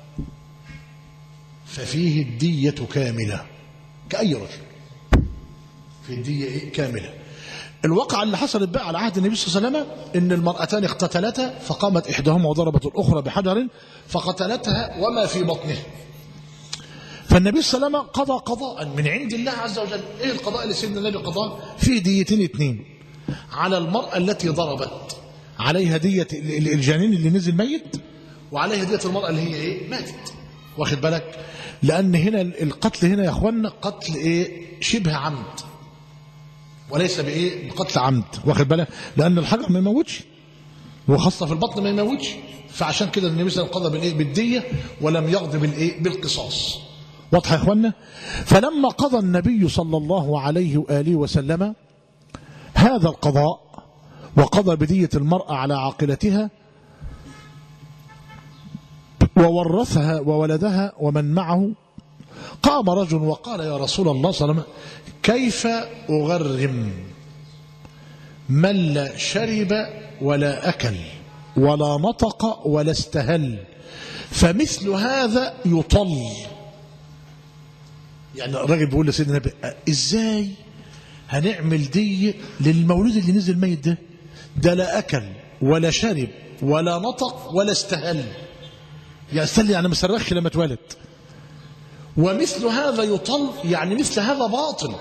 ففيه الديه كامله كاي رجل في الديه إيه؟ كامله الواقعة اللي حصلت بقى على عهد النبي صلى الله عليه وسلم ان المرأتان اقتتلتا فقامت احداهما وضربت الاخرى بحجر فقتلتها وما في بطنها فالنبي صلى الله عليه وسلم قضى قضاء من عند الله عز وجل ايه القضاء اللي سيدنا النبي قضاه فيه ديتين اتنين على المرأة التي ضربت عليها دية الجنين اللي نزل ميت وعليها دية المرأة اللي هي ايه ماتت واخد بالك لان هنا القتل هنا يا اخوانا قتل ايه شبه عمد وليس بايه بقتل عمد واخد بالك لان الحجر ما يموتش وخاصة في البطن ما يموتش فعشان كده النبي صلى الله عليه وسلم قضى بالايه بالدية ولم يقضي بالايه بالقصاص واضح يا اخوانا فلما قضى النبي صلى الله عليه واله وسلم هذا القضاء وقضى بدية المرأة على عاقلتها وورثها وولدها ومن معه قام رجل وقال يا رسول الله صلى الله عليه وسلم كيف أغرم من لا شرب ولا أكل ولا نطق ولا استهل فمثل هذا يطل يعني الراجل بيقول لسيدنا النبي ازاي هنعمل دي للمولود اللي نزل ميت ده ده لا اكل ولا شرب ولا نطق ولا استهل يعني استهل يعني ما صرخش لما اتولد ومثل هذا يطل يعني مثل هذا باطل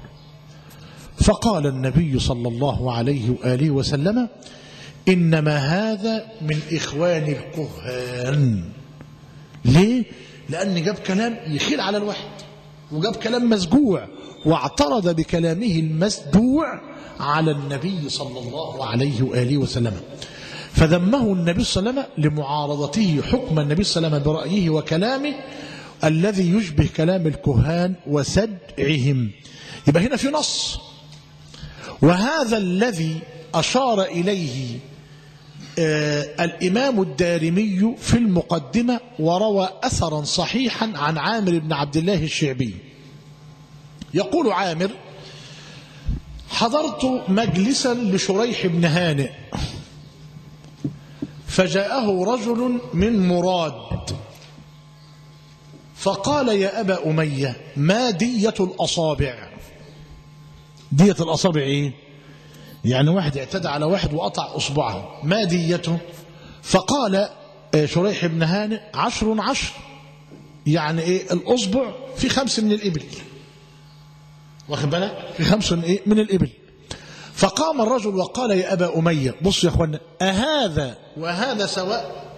فقال النبي صلى الله عليه واله وسلم انما هذا من اخوان الكهان ليه لان جاب كلام يخيل على الواحد وجاب كلام مسجوع واعترض بكلامه المسجوع على النبي صلى الله عليه وآله وسلم فذمه النبي صلى الله عليه وسلم لمعارضته حكم النبي صلى الله عليه وسلم برأيه وكلامه الذي يشبه كلام الكهان وسدعهم يبقى هنا في نص وهذا الذي أشار إليه آه الإمام الدارمي في المقدمة وروى أثرا صحيحا عن عامر بن عبد الله الشعبي يقول عامر حضرت مجلسا لشريح بن هانئ فجاءه رجل من مراد فقال يا أبا أمية ما دية الأصابع دية الأصابع إيه يعني واحد اعتدى على واحد وقطع أصبعه ما ديته فقال شريح بن هانئ عشر عشر يعني إيه الأصبع في خمس من الإبل واخد بالك في خمس من, إيه من الإبل فقام الرجل وقال يا أبا أمية بص يا أخوانا أهذا وهذا سواء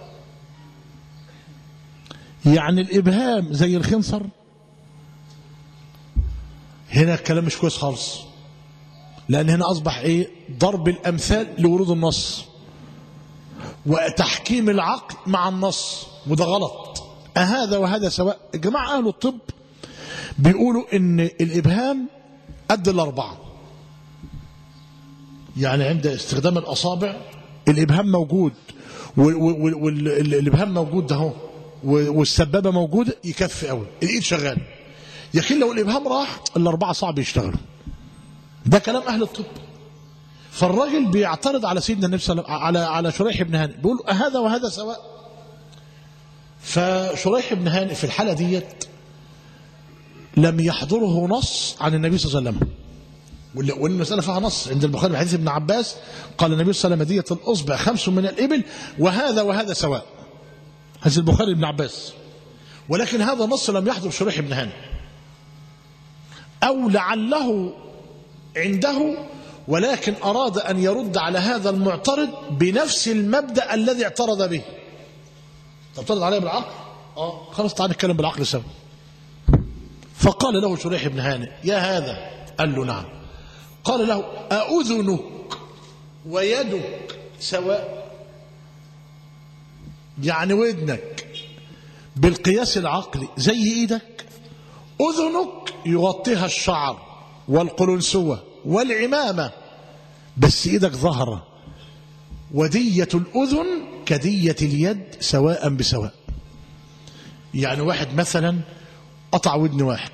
يعني الإبهام زي الخنصر هنا الكلام مش كويس خالص لأن هنا أصبح إيه ضرب الأمثال لورود النص وتحكيم العقل مع النص وده غلط أهذا وهذا سواء الجماعة أهل الطب بيقولوا إن الإبهام قد الأربعة يعني عند استخدام الأصابع الإبهام موجود والإبهام موجود ده هو والسبابة موجودة يكفي قوي الإيد شغال لكن لو الإبهام راح الأربعة صعب يشتغلوا ده كلام أهل الطب فالراجل بيعترض على سيدنا النبي صلى الله عليه وسلم على على شريح بن هانئ بيقول هذا وهذا سواء فشريح بن هانئ في الحالة ديت لم يحضره نص عن النبي صلى الله عليه وسلم والمسألة فيها نص عند البخاري حديث ابن عباس قال النبي صلى الله عليه وسلم دية الأصبع خمس من الإبل وهذا وهذا سواء حديث البخاري ابن عباس ولكن هذا نص لم يحضر شريح بن هانئ أو لعله عنده ولكن أراد أن يرد على هذا المعترض بنفس المبدأ الذي اعترض به تعترض عليه بالعقل اه خلاص تعال نتكلم بالعقل سوا فقال له شريح بن هانئ يا هذا قال له نعم قال له أأذنك ويدك سواء يعني ودنك بالقياس العقلي زي ايدك اذنك يغطيها الشعر والقلنسوه والعمامه بس ايدك ظهره وديه الاذن كديه اليد سواء بسواء يعني واحد مثلا قطع ودن واحد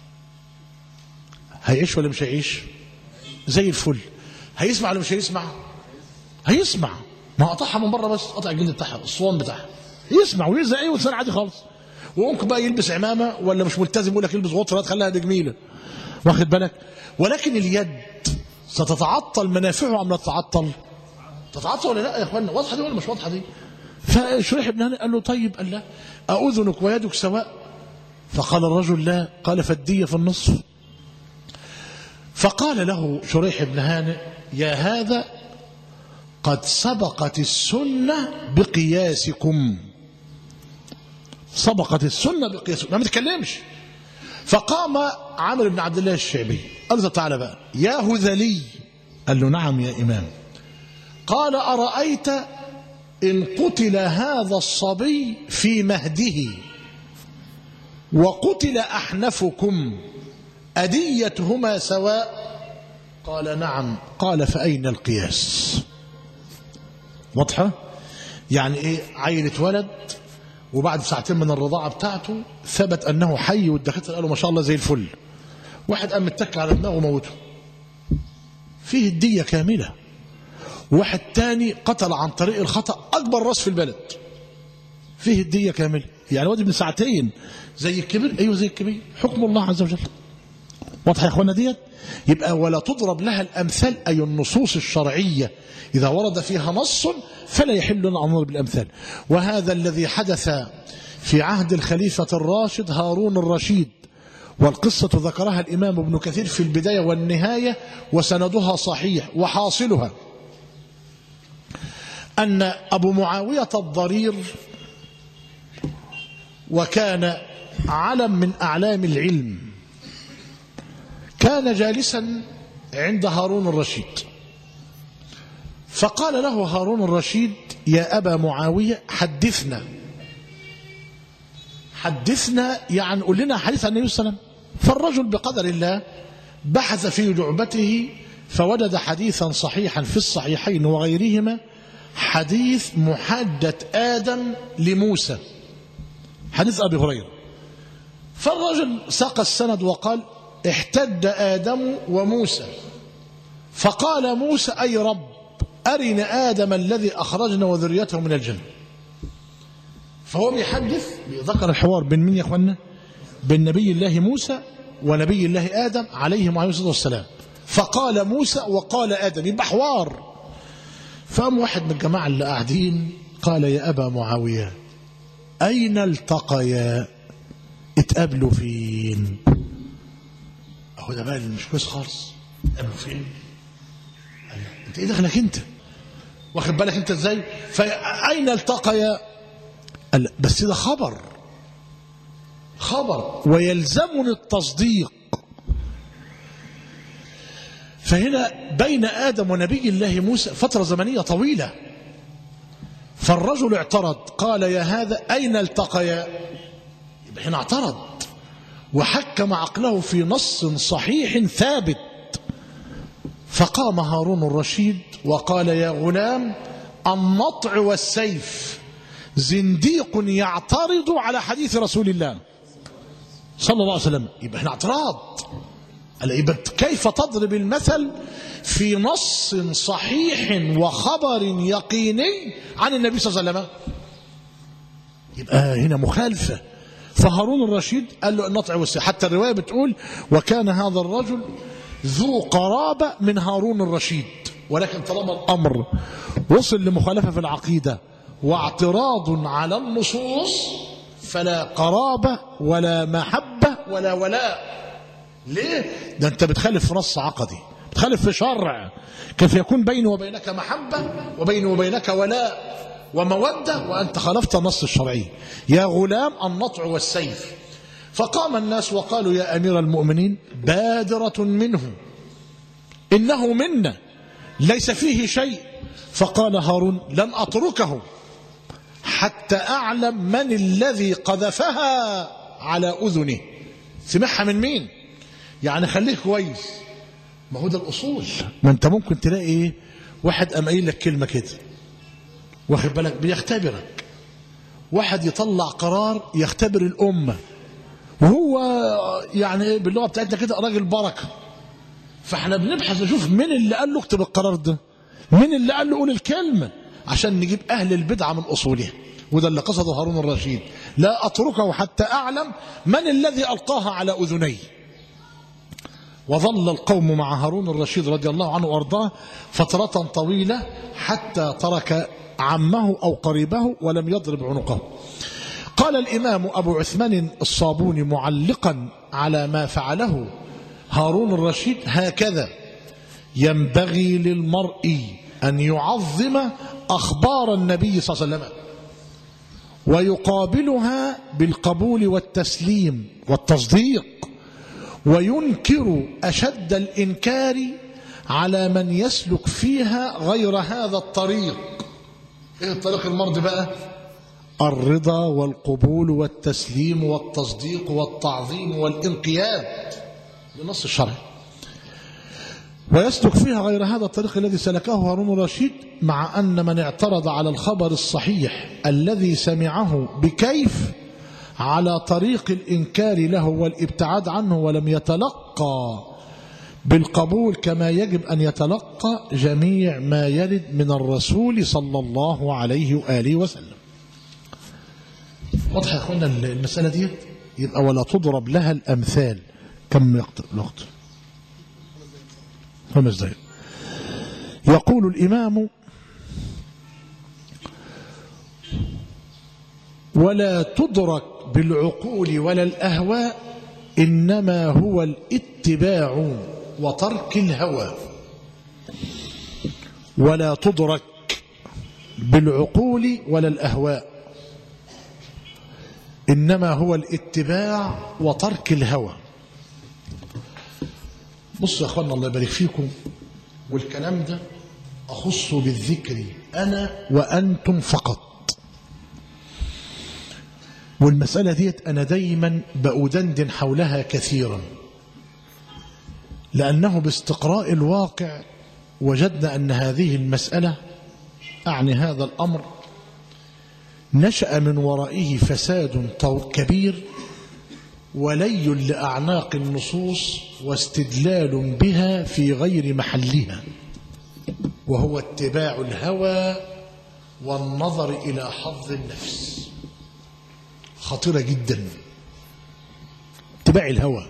هيعيش ولا مش هيعيش زي الفل هيسمع ولا مش هيسمع هيسمع ما قطعها من بره بس قطع الجلد بتاعها الصوان بتاعها يسمع ويزعق ايه وانسان عادي خالص وممكن بقى يلبس عمامه ولا مش ملتزم يقول لك يلبس غطره تخليها جميله واخد بالك ولكن اليد ستتعطل منافعه ام لا تتعطل تتعطل ولا لا يا اخوانا واضحه دي ولا مش واضحه دي فشريح بن هانئ قال له طيب قال لا أأذنك ويدك سواء فقال الرجل لا قال فالدية في النصف فقال له شريح بن هانئ يا هذا قد سبقت السنة بقياسكم سبقت السنة بقياسكم ما تتكلمش فقام عامر بن عبد الله الشعبي قال له تعالى بقى يا هذلي قال له نعم يا إمام قال أرأيت إن قتل هذا الصبي في مهده وقتل أحنفكم أديتهما سواء قال نعم قال فأين القياس واضحة يعني إيه عيل اتولد وبعد ساعتين من الرضاعة بتاعته ثبت أنه حي والدكاترة قالوا ما شاء الله زي الفل واحد قام متك على دماغه وموته فيه الدية كاملة واحد تاني قتل عن طريق الخطأ أكبر راس في البلد فيه الدية كاملة يعني واد ابن ساعتين زي الكبير أيوه زي الكبير حكم الله عز وجل واضح يا اخوانا ديت يبقى ولا تضرب لها الامثال اي النصوص الشرعيه اذا ورد فيها نص فلا يحل لنا ان نضرب الامثال وهذا الذي حدث في عهد الخليفه الراشد هارون الرشيد والقصه ذكرها الامام ابن كثير في البدايه والنهايه وسندها صحيح وحاصلها ان ابو معاويه الضرير وكان علم من اعلام العلم كان جالسا عند هارون الرشيد فقال له هارون الرشيد يا أبا معاوية حدثنا حدثنا يعني قل لنا حديث عن النبي صلى الله عليه وسلم فالرجل بقدر الله بحث في جعبته فوجد حديثا صحيحا في الصحيحين وغيرهما حديث محاجة آدم لموسى حديث أبي هريرة فالرجل ساق السند وقال احتج آدم وموسى فقال موسى أي رب أرنا آدم الذي أخرجنا وذريته من الجنة فهو بيحدث ذكر الحوار بين من يا أخوانا بين نبي الله موسى ونبي الله آدم عليهم عليه الصلاة والسلام فقال موسى وقال آدم يبقى حوار فقام واحد من الجماعة اللي قاعدين قال يا أبا معاوية أين التقيا اتقابلوا فين هو ده بقى اللي مش كويس خالص اتقابلوا فين انت ايه دخلك انت واخد بالك انت ازاي فاين التقيا قال بس ده خبر خبر ويلزمني التصديق فهنا بين آدم ونبي الله موسى فترة زمنية طويلة فالرجل اعترض قال يا هذا أين التقيا يبقى هنا اعترض وحكم عقله في نص صحيح ثابت فقام هارون الرشيد وقال يا غلام النطع والسيف زنديق يعترض على حديث رسول الله صلى الله عليه وسلم يبقى هنا اعتراض قال يبقى كيف تضرب المثل في نص صحيح وخبر يقيني عن النبي صلى الله عليه وسلم يبقى هنا مخالفة فهارون الرشيد قال له النطع والسيف حتى الرواية بتقول وكان هذا الرجل ذو قرابة من هارون الرشيد ولكن طالما الأمر وصل لمخالفة في العقيدة واعتراض على النصوص فلا قرابة ولا محبة ولا ولاء ليه؟ ده أنت بتخالف في نص عقدي بتخالف في شرع كيف يكون بيني وبينك محبة وبيني وبينك ولاء ومودة وأنت خالفت النص الشرعي يا غلام النطع والسيف فقام الناس وقالوا يا أمير المؤمنين بادرة منه إنه منا ليس فيه شيء فقال هارون لن أتركه حتى أعلم من الذي قذفها على أذنه سمعها من مين يعني خليك كويس ما هو ده الأصول ما أنت ممكن تلاقي إيه واحد قام قايل لك كلمة كده واخد بالك بيختبرك واحد يطلع قرار يختبر الأمة وهو يعني باللغة بتاعتنا كده راجل بركة فاحنا بنبحث نشوف مين اللي قال له اكتب القرار ده مين اللي قال له قول الكلمة عشان نجيب أهل البدعة من أصولها وده اللي قصده هارون الرشيد لا أتركه حتى أعلم من الذي ألقاها على أذني وظل القوم مع هارون الرشيد رضي الله عنه وأرضاه فترة طويلة حتى ترك عمه أو قريبه ولم يضرب عنقه قال الإمام أبو عثمان الصابوني معلقا على ما فعله هارون الرشيد هكذا ينبغي للمرء أن يعظم أخبار النبي صلى الله عليه وسلم ويقابلها بالقبول والتسليم والتصديق وينكر أشد الإنكار على من يسلك فيها غير هذا الطريق ايه الطريق المرضي بقى الرضا والقبول والتسليم والتصديق والتعظيم والانقياد لنص الشرع ويسلك فيها غير هذا الطريق الذي سلكه هارون الرشيد مع أن من اعترض على الخبر الصحيح الذي سمعه بكيف على طريق الإنكار له والابتعاد عنه ولم يتلقى بالقبول كما يجب أن يتلقى جميع ما يرد من الرسول صلى الله عليه وآله وسلم واضح يا أخوانا المسألة دي يبقى ولا تضرب لها الأمثال كم الوقت خمس دقائق يقول الإمام ولا تدرك بالعقول ولا الأهواء إنما هو الاتباع وترك الهوى ولا تدرك بالعقول ولا الأهواء إنما هو الاتباع وترك الهوى بصوا يا أخوانا الله يبارك فيكم والكلام ده أخص بالذكر أنا وأنتم فقط والمسألة ديت أنا دايما بأدندن حولها كثيرا لأنه باستقراء الواقع وجدنا أن هذه المسألة أعني هذا الأمر نشأ من ورائه فساد كبير ولي لأعناق النصوص واستدلال بها في غير محلها وهو اتباع الهوى والنظر إلى حظ النفس خطيرة جدا اتباع الهوى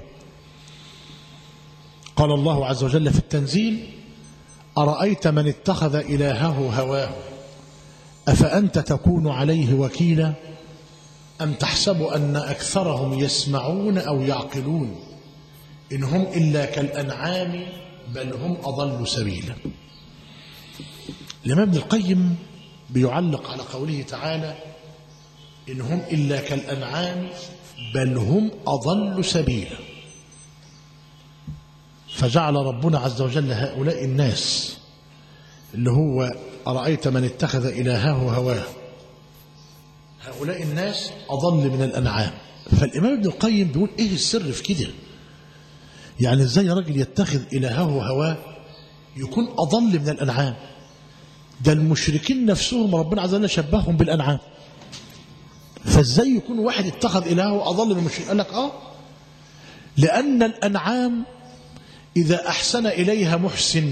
قال الله عز وجل في التنزيل أرأيت من اتخذ إلهه هواه أفأنت تكون عليه وكيلا أم تحسب أن أكثرهم يسمعون أو يعقلون إن هم إلا كالأنعام بل هم أضل سبيلا الإمام ابن القيم بيعلق على قوله تعالى إن هم إلا كالأنعام بل هم أضل سبيلا فجعل ربنا عز وجل هؤلاء الناس اللي هو أرأيت من اتخذ إلهه هواه هؤلاء الناس أضل من الأنعام فالإمام ابن القيم بيقول إيه السر في كده يعني إزاي راجل يتخذ إلهه هواه يكون أضل من الأنعام ده المشركين نفسهم ربنا عز وجل شبههم بالأنعام فازاي يكون واحد اتخذ إلهه أضل من المشركين قال لك آه لأن الأنعام إذا أحسن إليها محسن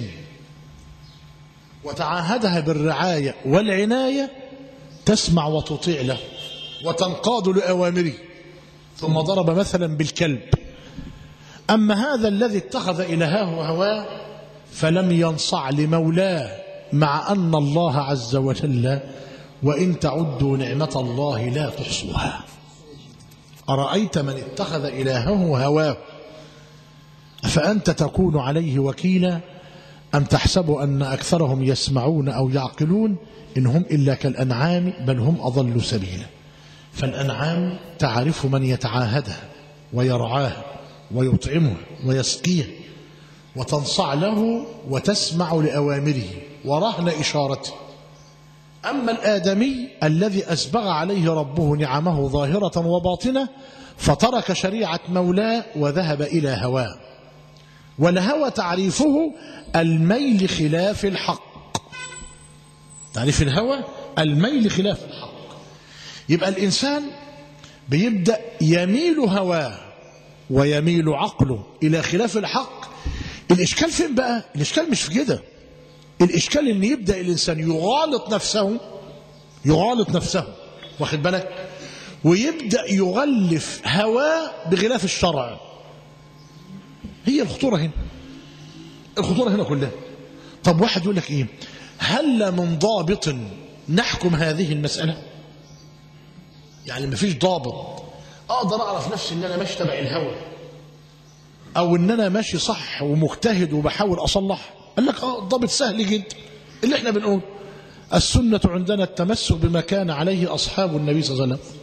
وتعاهدها بالرعاية والعناية تسمع وتطيع له وتنقاد لأوامره ثم ضرب مثلا بالكلب أما هذا الذي اتخذ إلهه هواه فلم ينصع لمولاه مع أن الله عز وجل وإن تعدوا نعمة الله لا تحصوها أرأيت من اتخذ إلهه هواه فأنت تكون عليه وكيلا أم تحسب أن أكثرهم يسمعون أو يعقلون إن هم إلا كالأنعام بل هم أضل سبيلا فالأنعام تعرف من يتعاهدها ويرعاها ويطعمها ويسقيها وتنصع له وتسمع لأوامره ورهن إشارته أما الآدمي الذي أسبغ عليه ربه نعمه ظاهرة وباطنة فترك شريعة مولاه وذهب إلى هواه والهوى تعريفه الميل خلاف الحق تعريف الهوى الميل خلاف الحق يبقى الإنسان بيبدأ يميل هواه ويميل عقله إلى خلاف الحق الإشكال فين بقى الإشكال مش في كده الإشكال إن يبدأ الإنسان يغالط نفسه يغالط نفسه واخد بالك ويبدأ يغلف هواه بغلاف الشرع هي الخطورة هنا الخطورة هنا كلها طب واحد يقول لك إيه هل من ضابط نحكم هذه المسألة يعني مفيش ضابط أقدر أعرف نفسي إن أنا ماشي تبع الهوى أو إن أنا ماشي صح ومجتهد وبحاول أصلح قال لك اه ضابط سهل جدا اللي احنا بنقول السنة عندنا التمسك بما كان عليه أصحاب النبي صلى الله عليه وسلم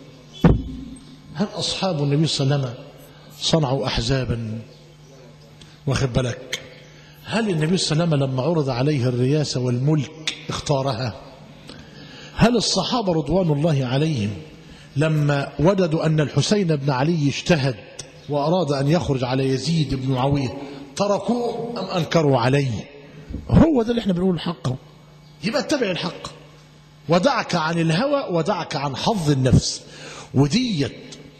هل أصحاب النبي صلى الله عليه وسلم صنعوا أحزابا واخد بالك هل النبي صلى الله عليه وسلم لما عرض عليه الرياسة والملك اختارها هل الصحابة رضوان الله عليهم لما وجدوا أن الحسين بن علي اجتهد وأراد أن يخرج على يزيد بن معاوية تركوه أم أنكروا عليه هو ده اللي احنا بنقول الحق يبقى اتبع الحق ودعك عن الهوى ودعك عن حظ النفس وديت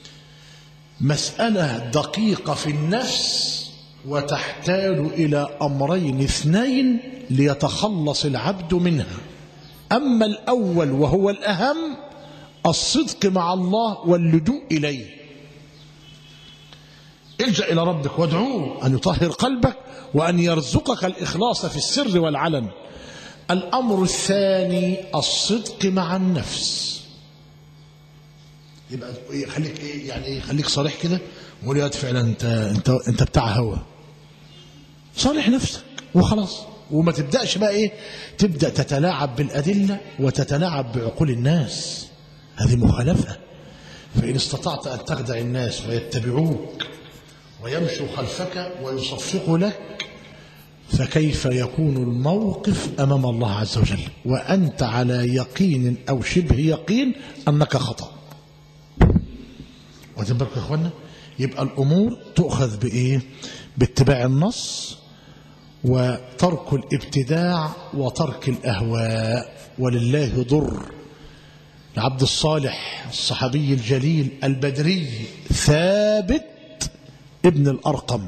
مسألة دقيقة في النفس وتحتاج إلى أمرين اثنين ليتخلص العبد منها أما الأول وهو الأهم الصدق مع الله واللجوء إليه الجأ إلى ربك وادعوه أن يطهر قلبك وأن يرزقك الإخلاص في السر والعلن الأمر الثاني الصدق مع النفس يبقى خليك ايه يعني ايه خليك صريح كده وقول يا فعلا انت انت انت بتاع هوا صالح نفسك وخلاص وما تبداش بقى ايه تبدا تتلاعب بالادله وتتلاعب بعقول الناس هذه مخالفه فان استطعت ان تخدع الناس ويتبعوك ويمشوا خلفك ويصفقوا لك فكيف يكون الموقف امام الله عز وجل وانت على يقين او شبه يقين انك خطأ واخدين بالكم يا اخوانا يبقى الامور تؤخذ بايه باتباع النص وترك الابتداع وترك الاهواء ولله ضر العبد الصالح الصحابي الجليل البدري ثابت ابن الارقم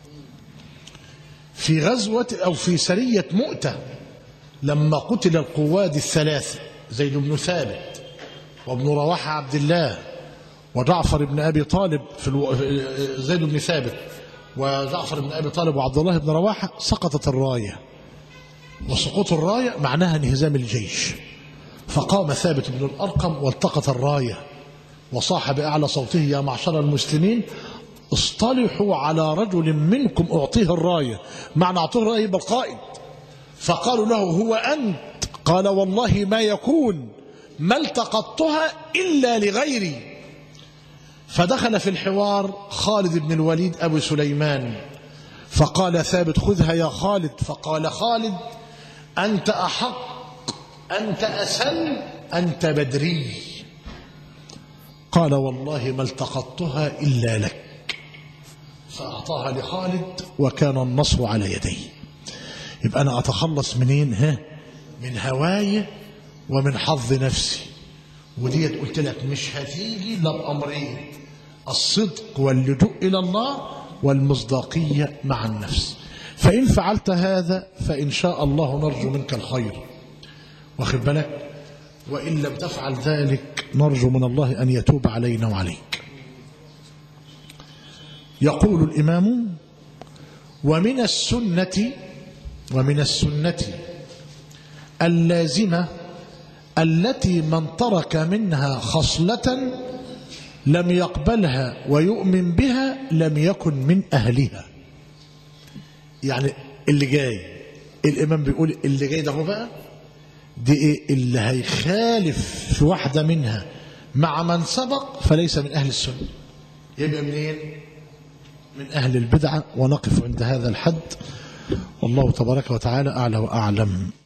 في غزوه او في سريه مؤته لما قتل القواد الثلاثه زيد بن ثابت وابن رواحه عبد الله وجعفر بن أبي طالب في الو... زيد بن ثابت وجعفر بن أبي طالب وعبد الله بن رواحة سقطت الراية وسقوط الراية معناها انهزام الجيش فقام ثابت بن الأرقم والتقط الراية وصاح بأعلى صوته يا معشر المسلمين اصطلحوا على رجل منكم أعطيه الراية معنى أعطيه الراية يبقى القائد فقالوا له هو أنت قال والله ما يكون ما التقطتها إلا لغيري فدخل في الحوار خالد بن الوليد أبو سليمان فقال ثابت خذها يا خالد فقال خالد أنت أحق أنت أسل أنت بدري قال والله ما التقطتها إلا لك فأعطاها لخالد وكان النصر على يديه يبقى أنا أتخلص منين ها من هواي ومن حظ نفسي وديت قلت لك مش هتيجي إلا بأمرين الصدق واللجوء إلى الله والمصداقية مع النفس فإن فعلت هذا فإن شاء الله نرجو منك الخير واخد بالك وإن لم تفعل ذلك نرجو من الله أن يتوب علينا وعليك يقول الإمام ومن السنة ومن السنة اللازمة التي من ترك منها خصلة لم يقبلها ويؤمن بها لم يكن من أهلها يعني اللي جاي الإمام بيقول اللي جاي ده هو بقى دي إيه اللي هيخالف في واحدة منها مع من سبق فليس من أهل السنة يبقى منين من أهل البدعة ونقف عند هذا الحد والله تبارك وتعالى أعلى وأعلم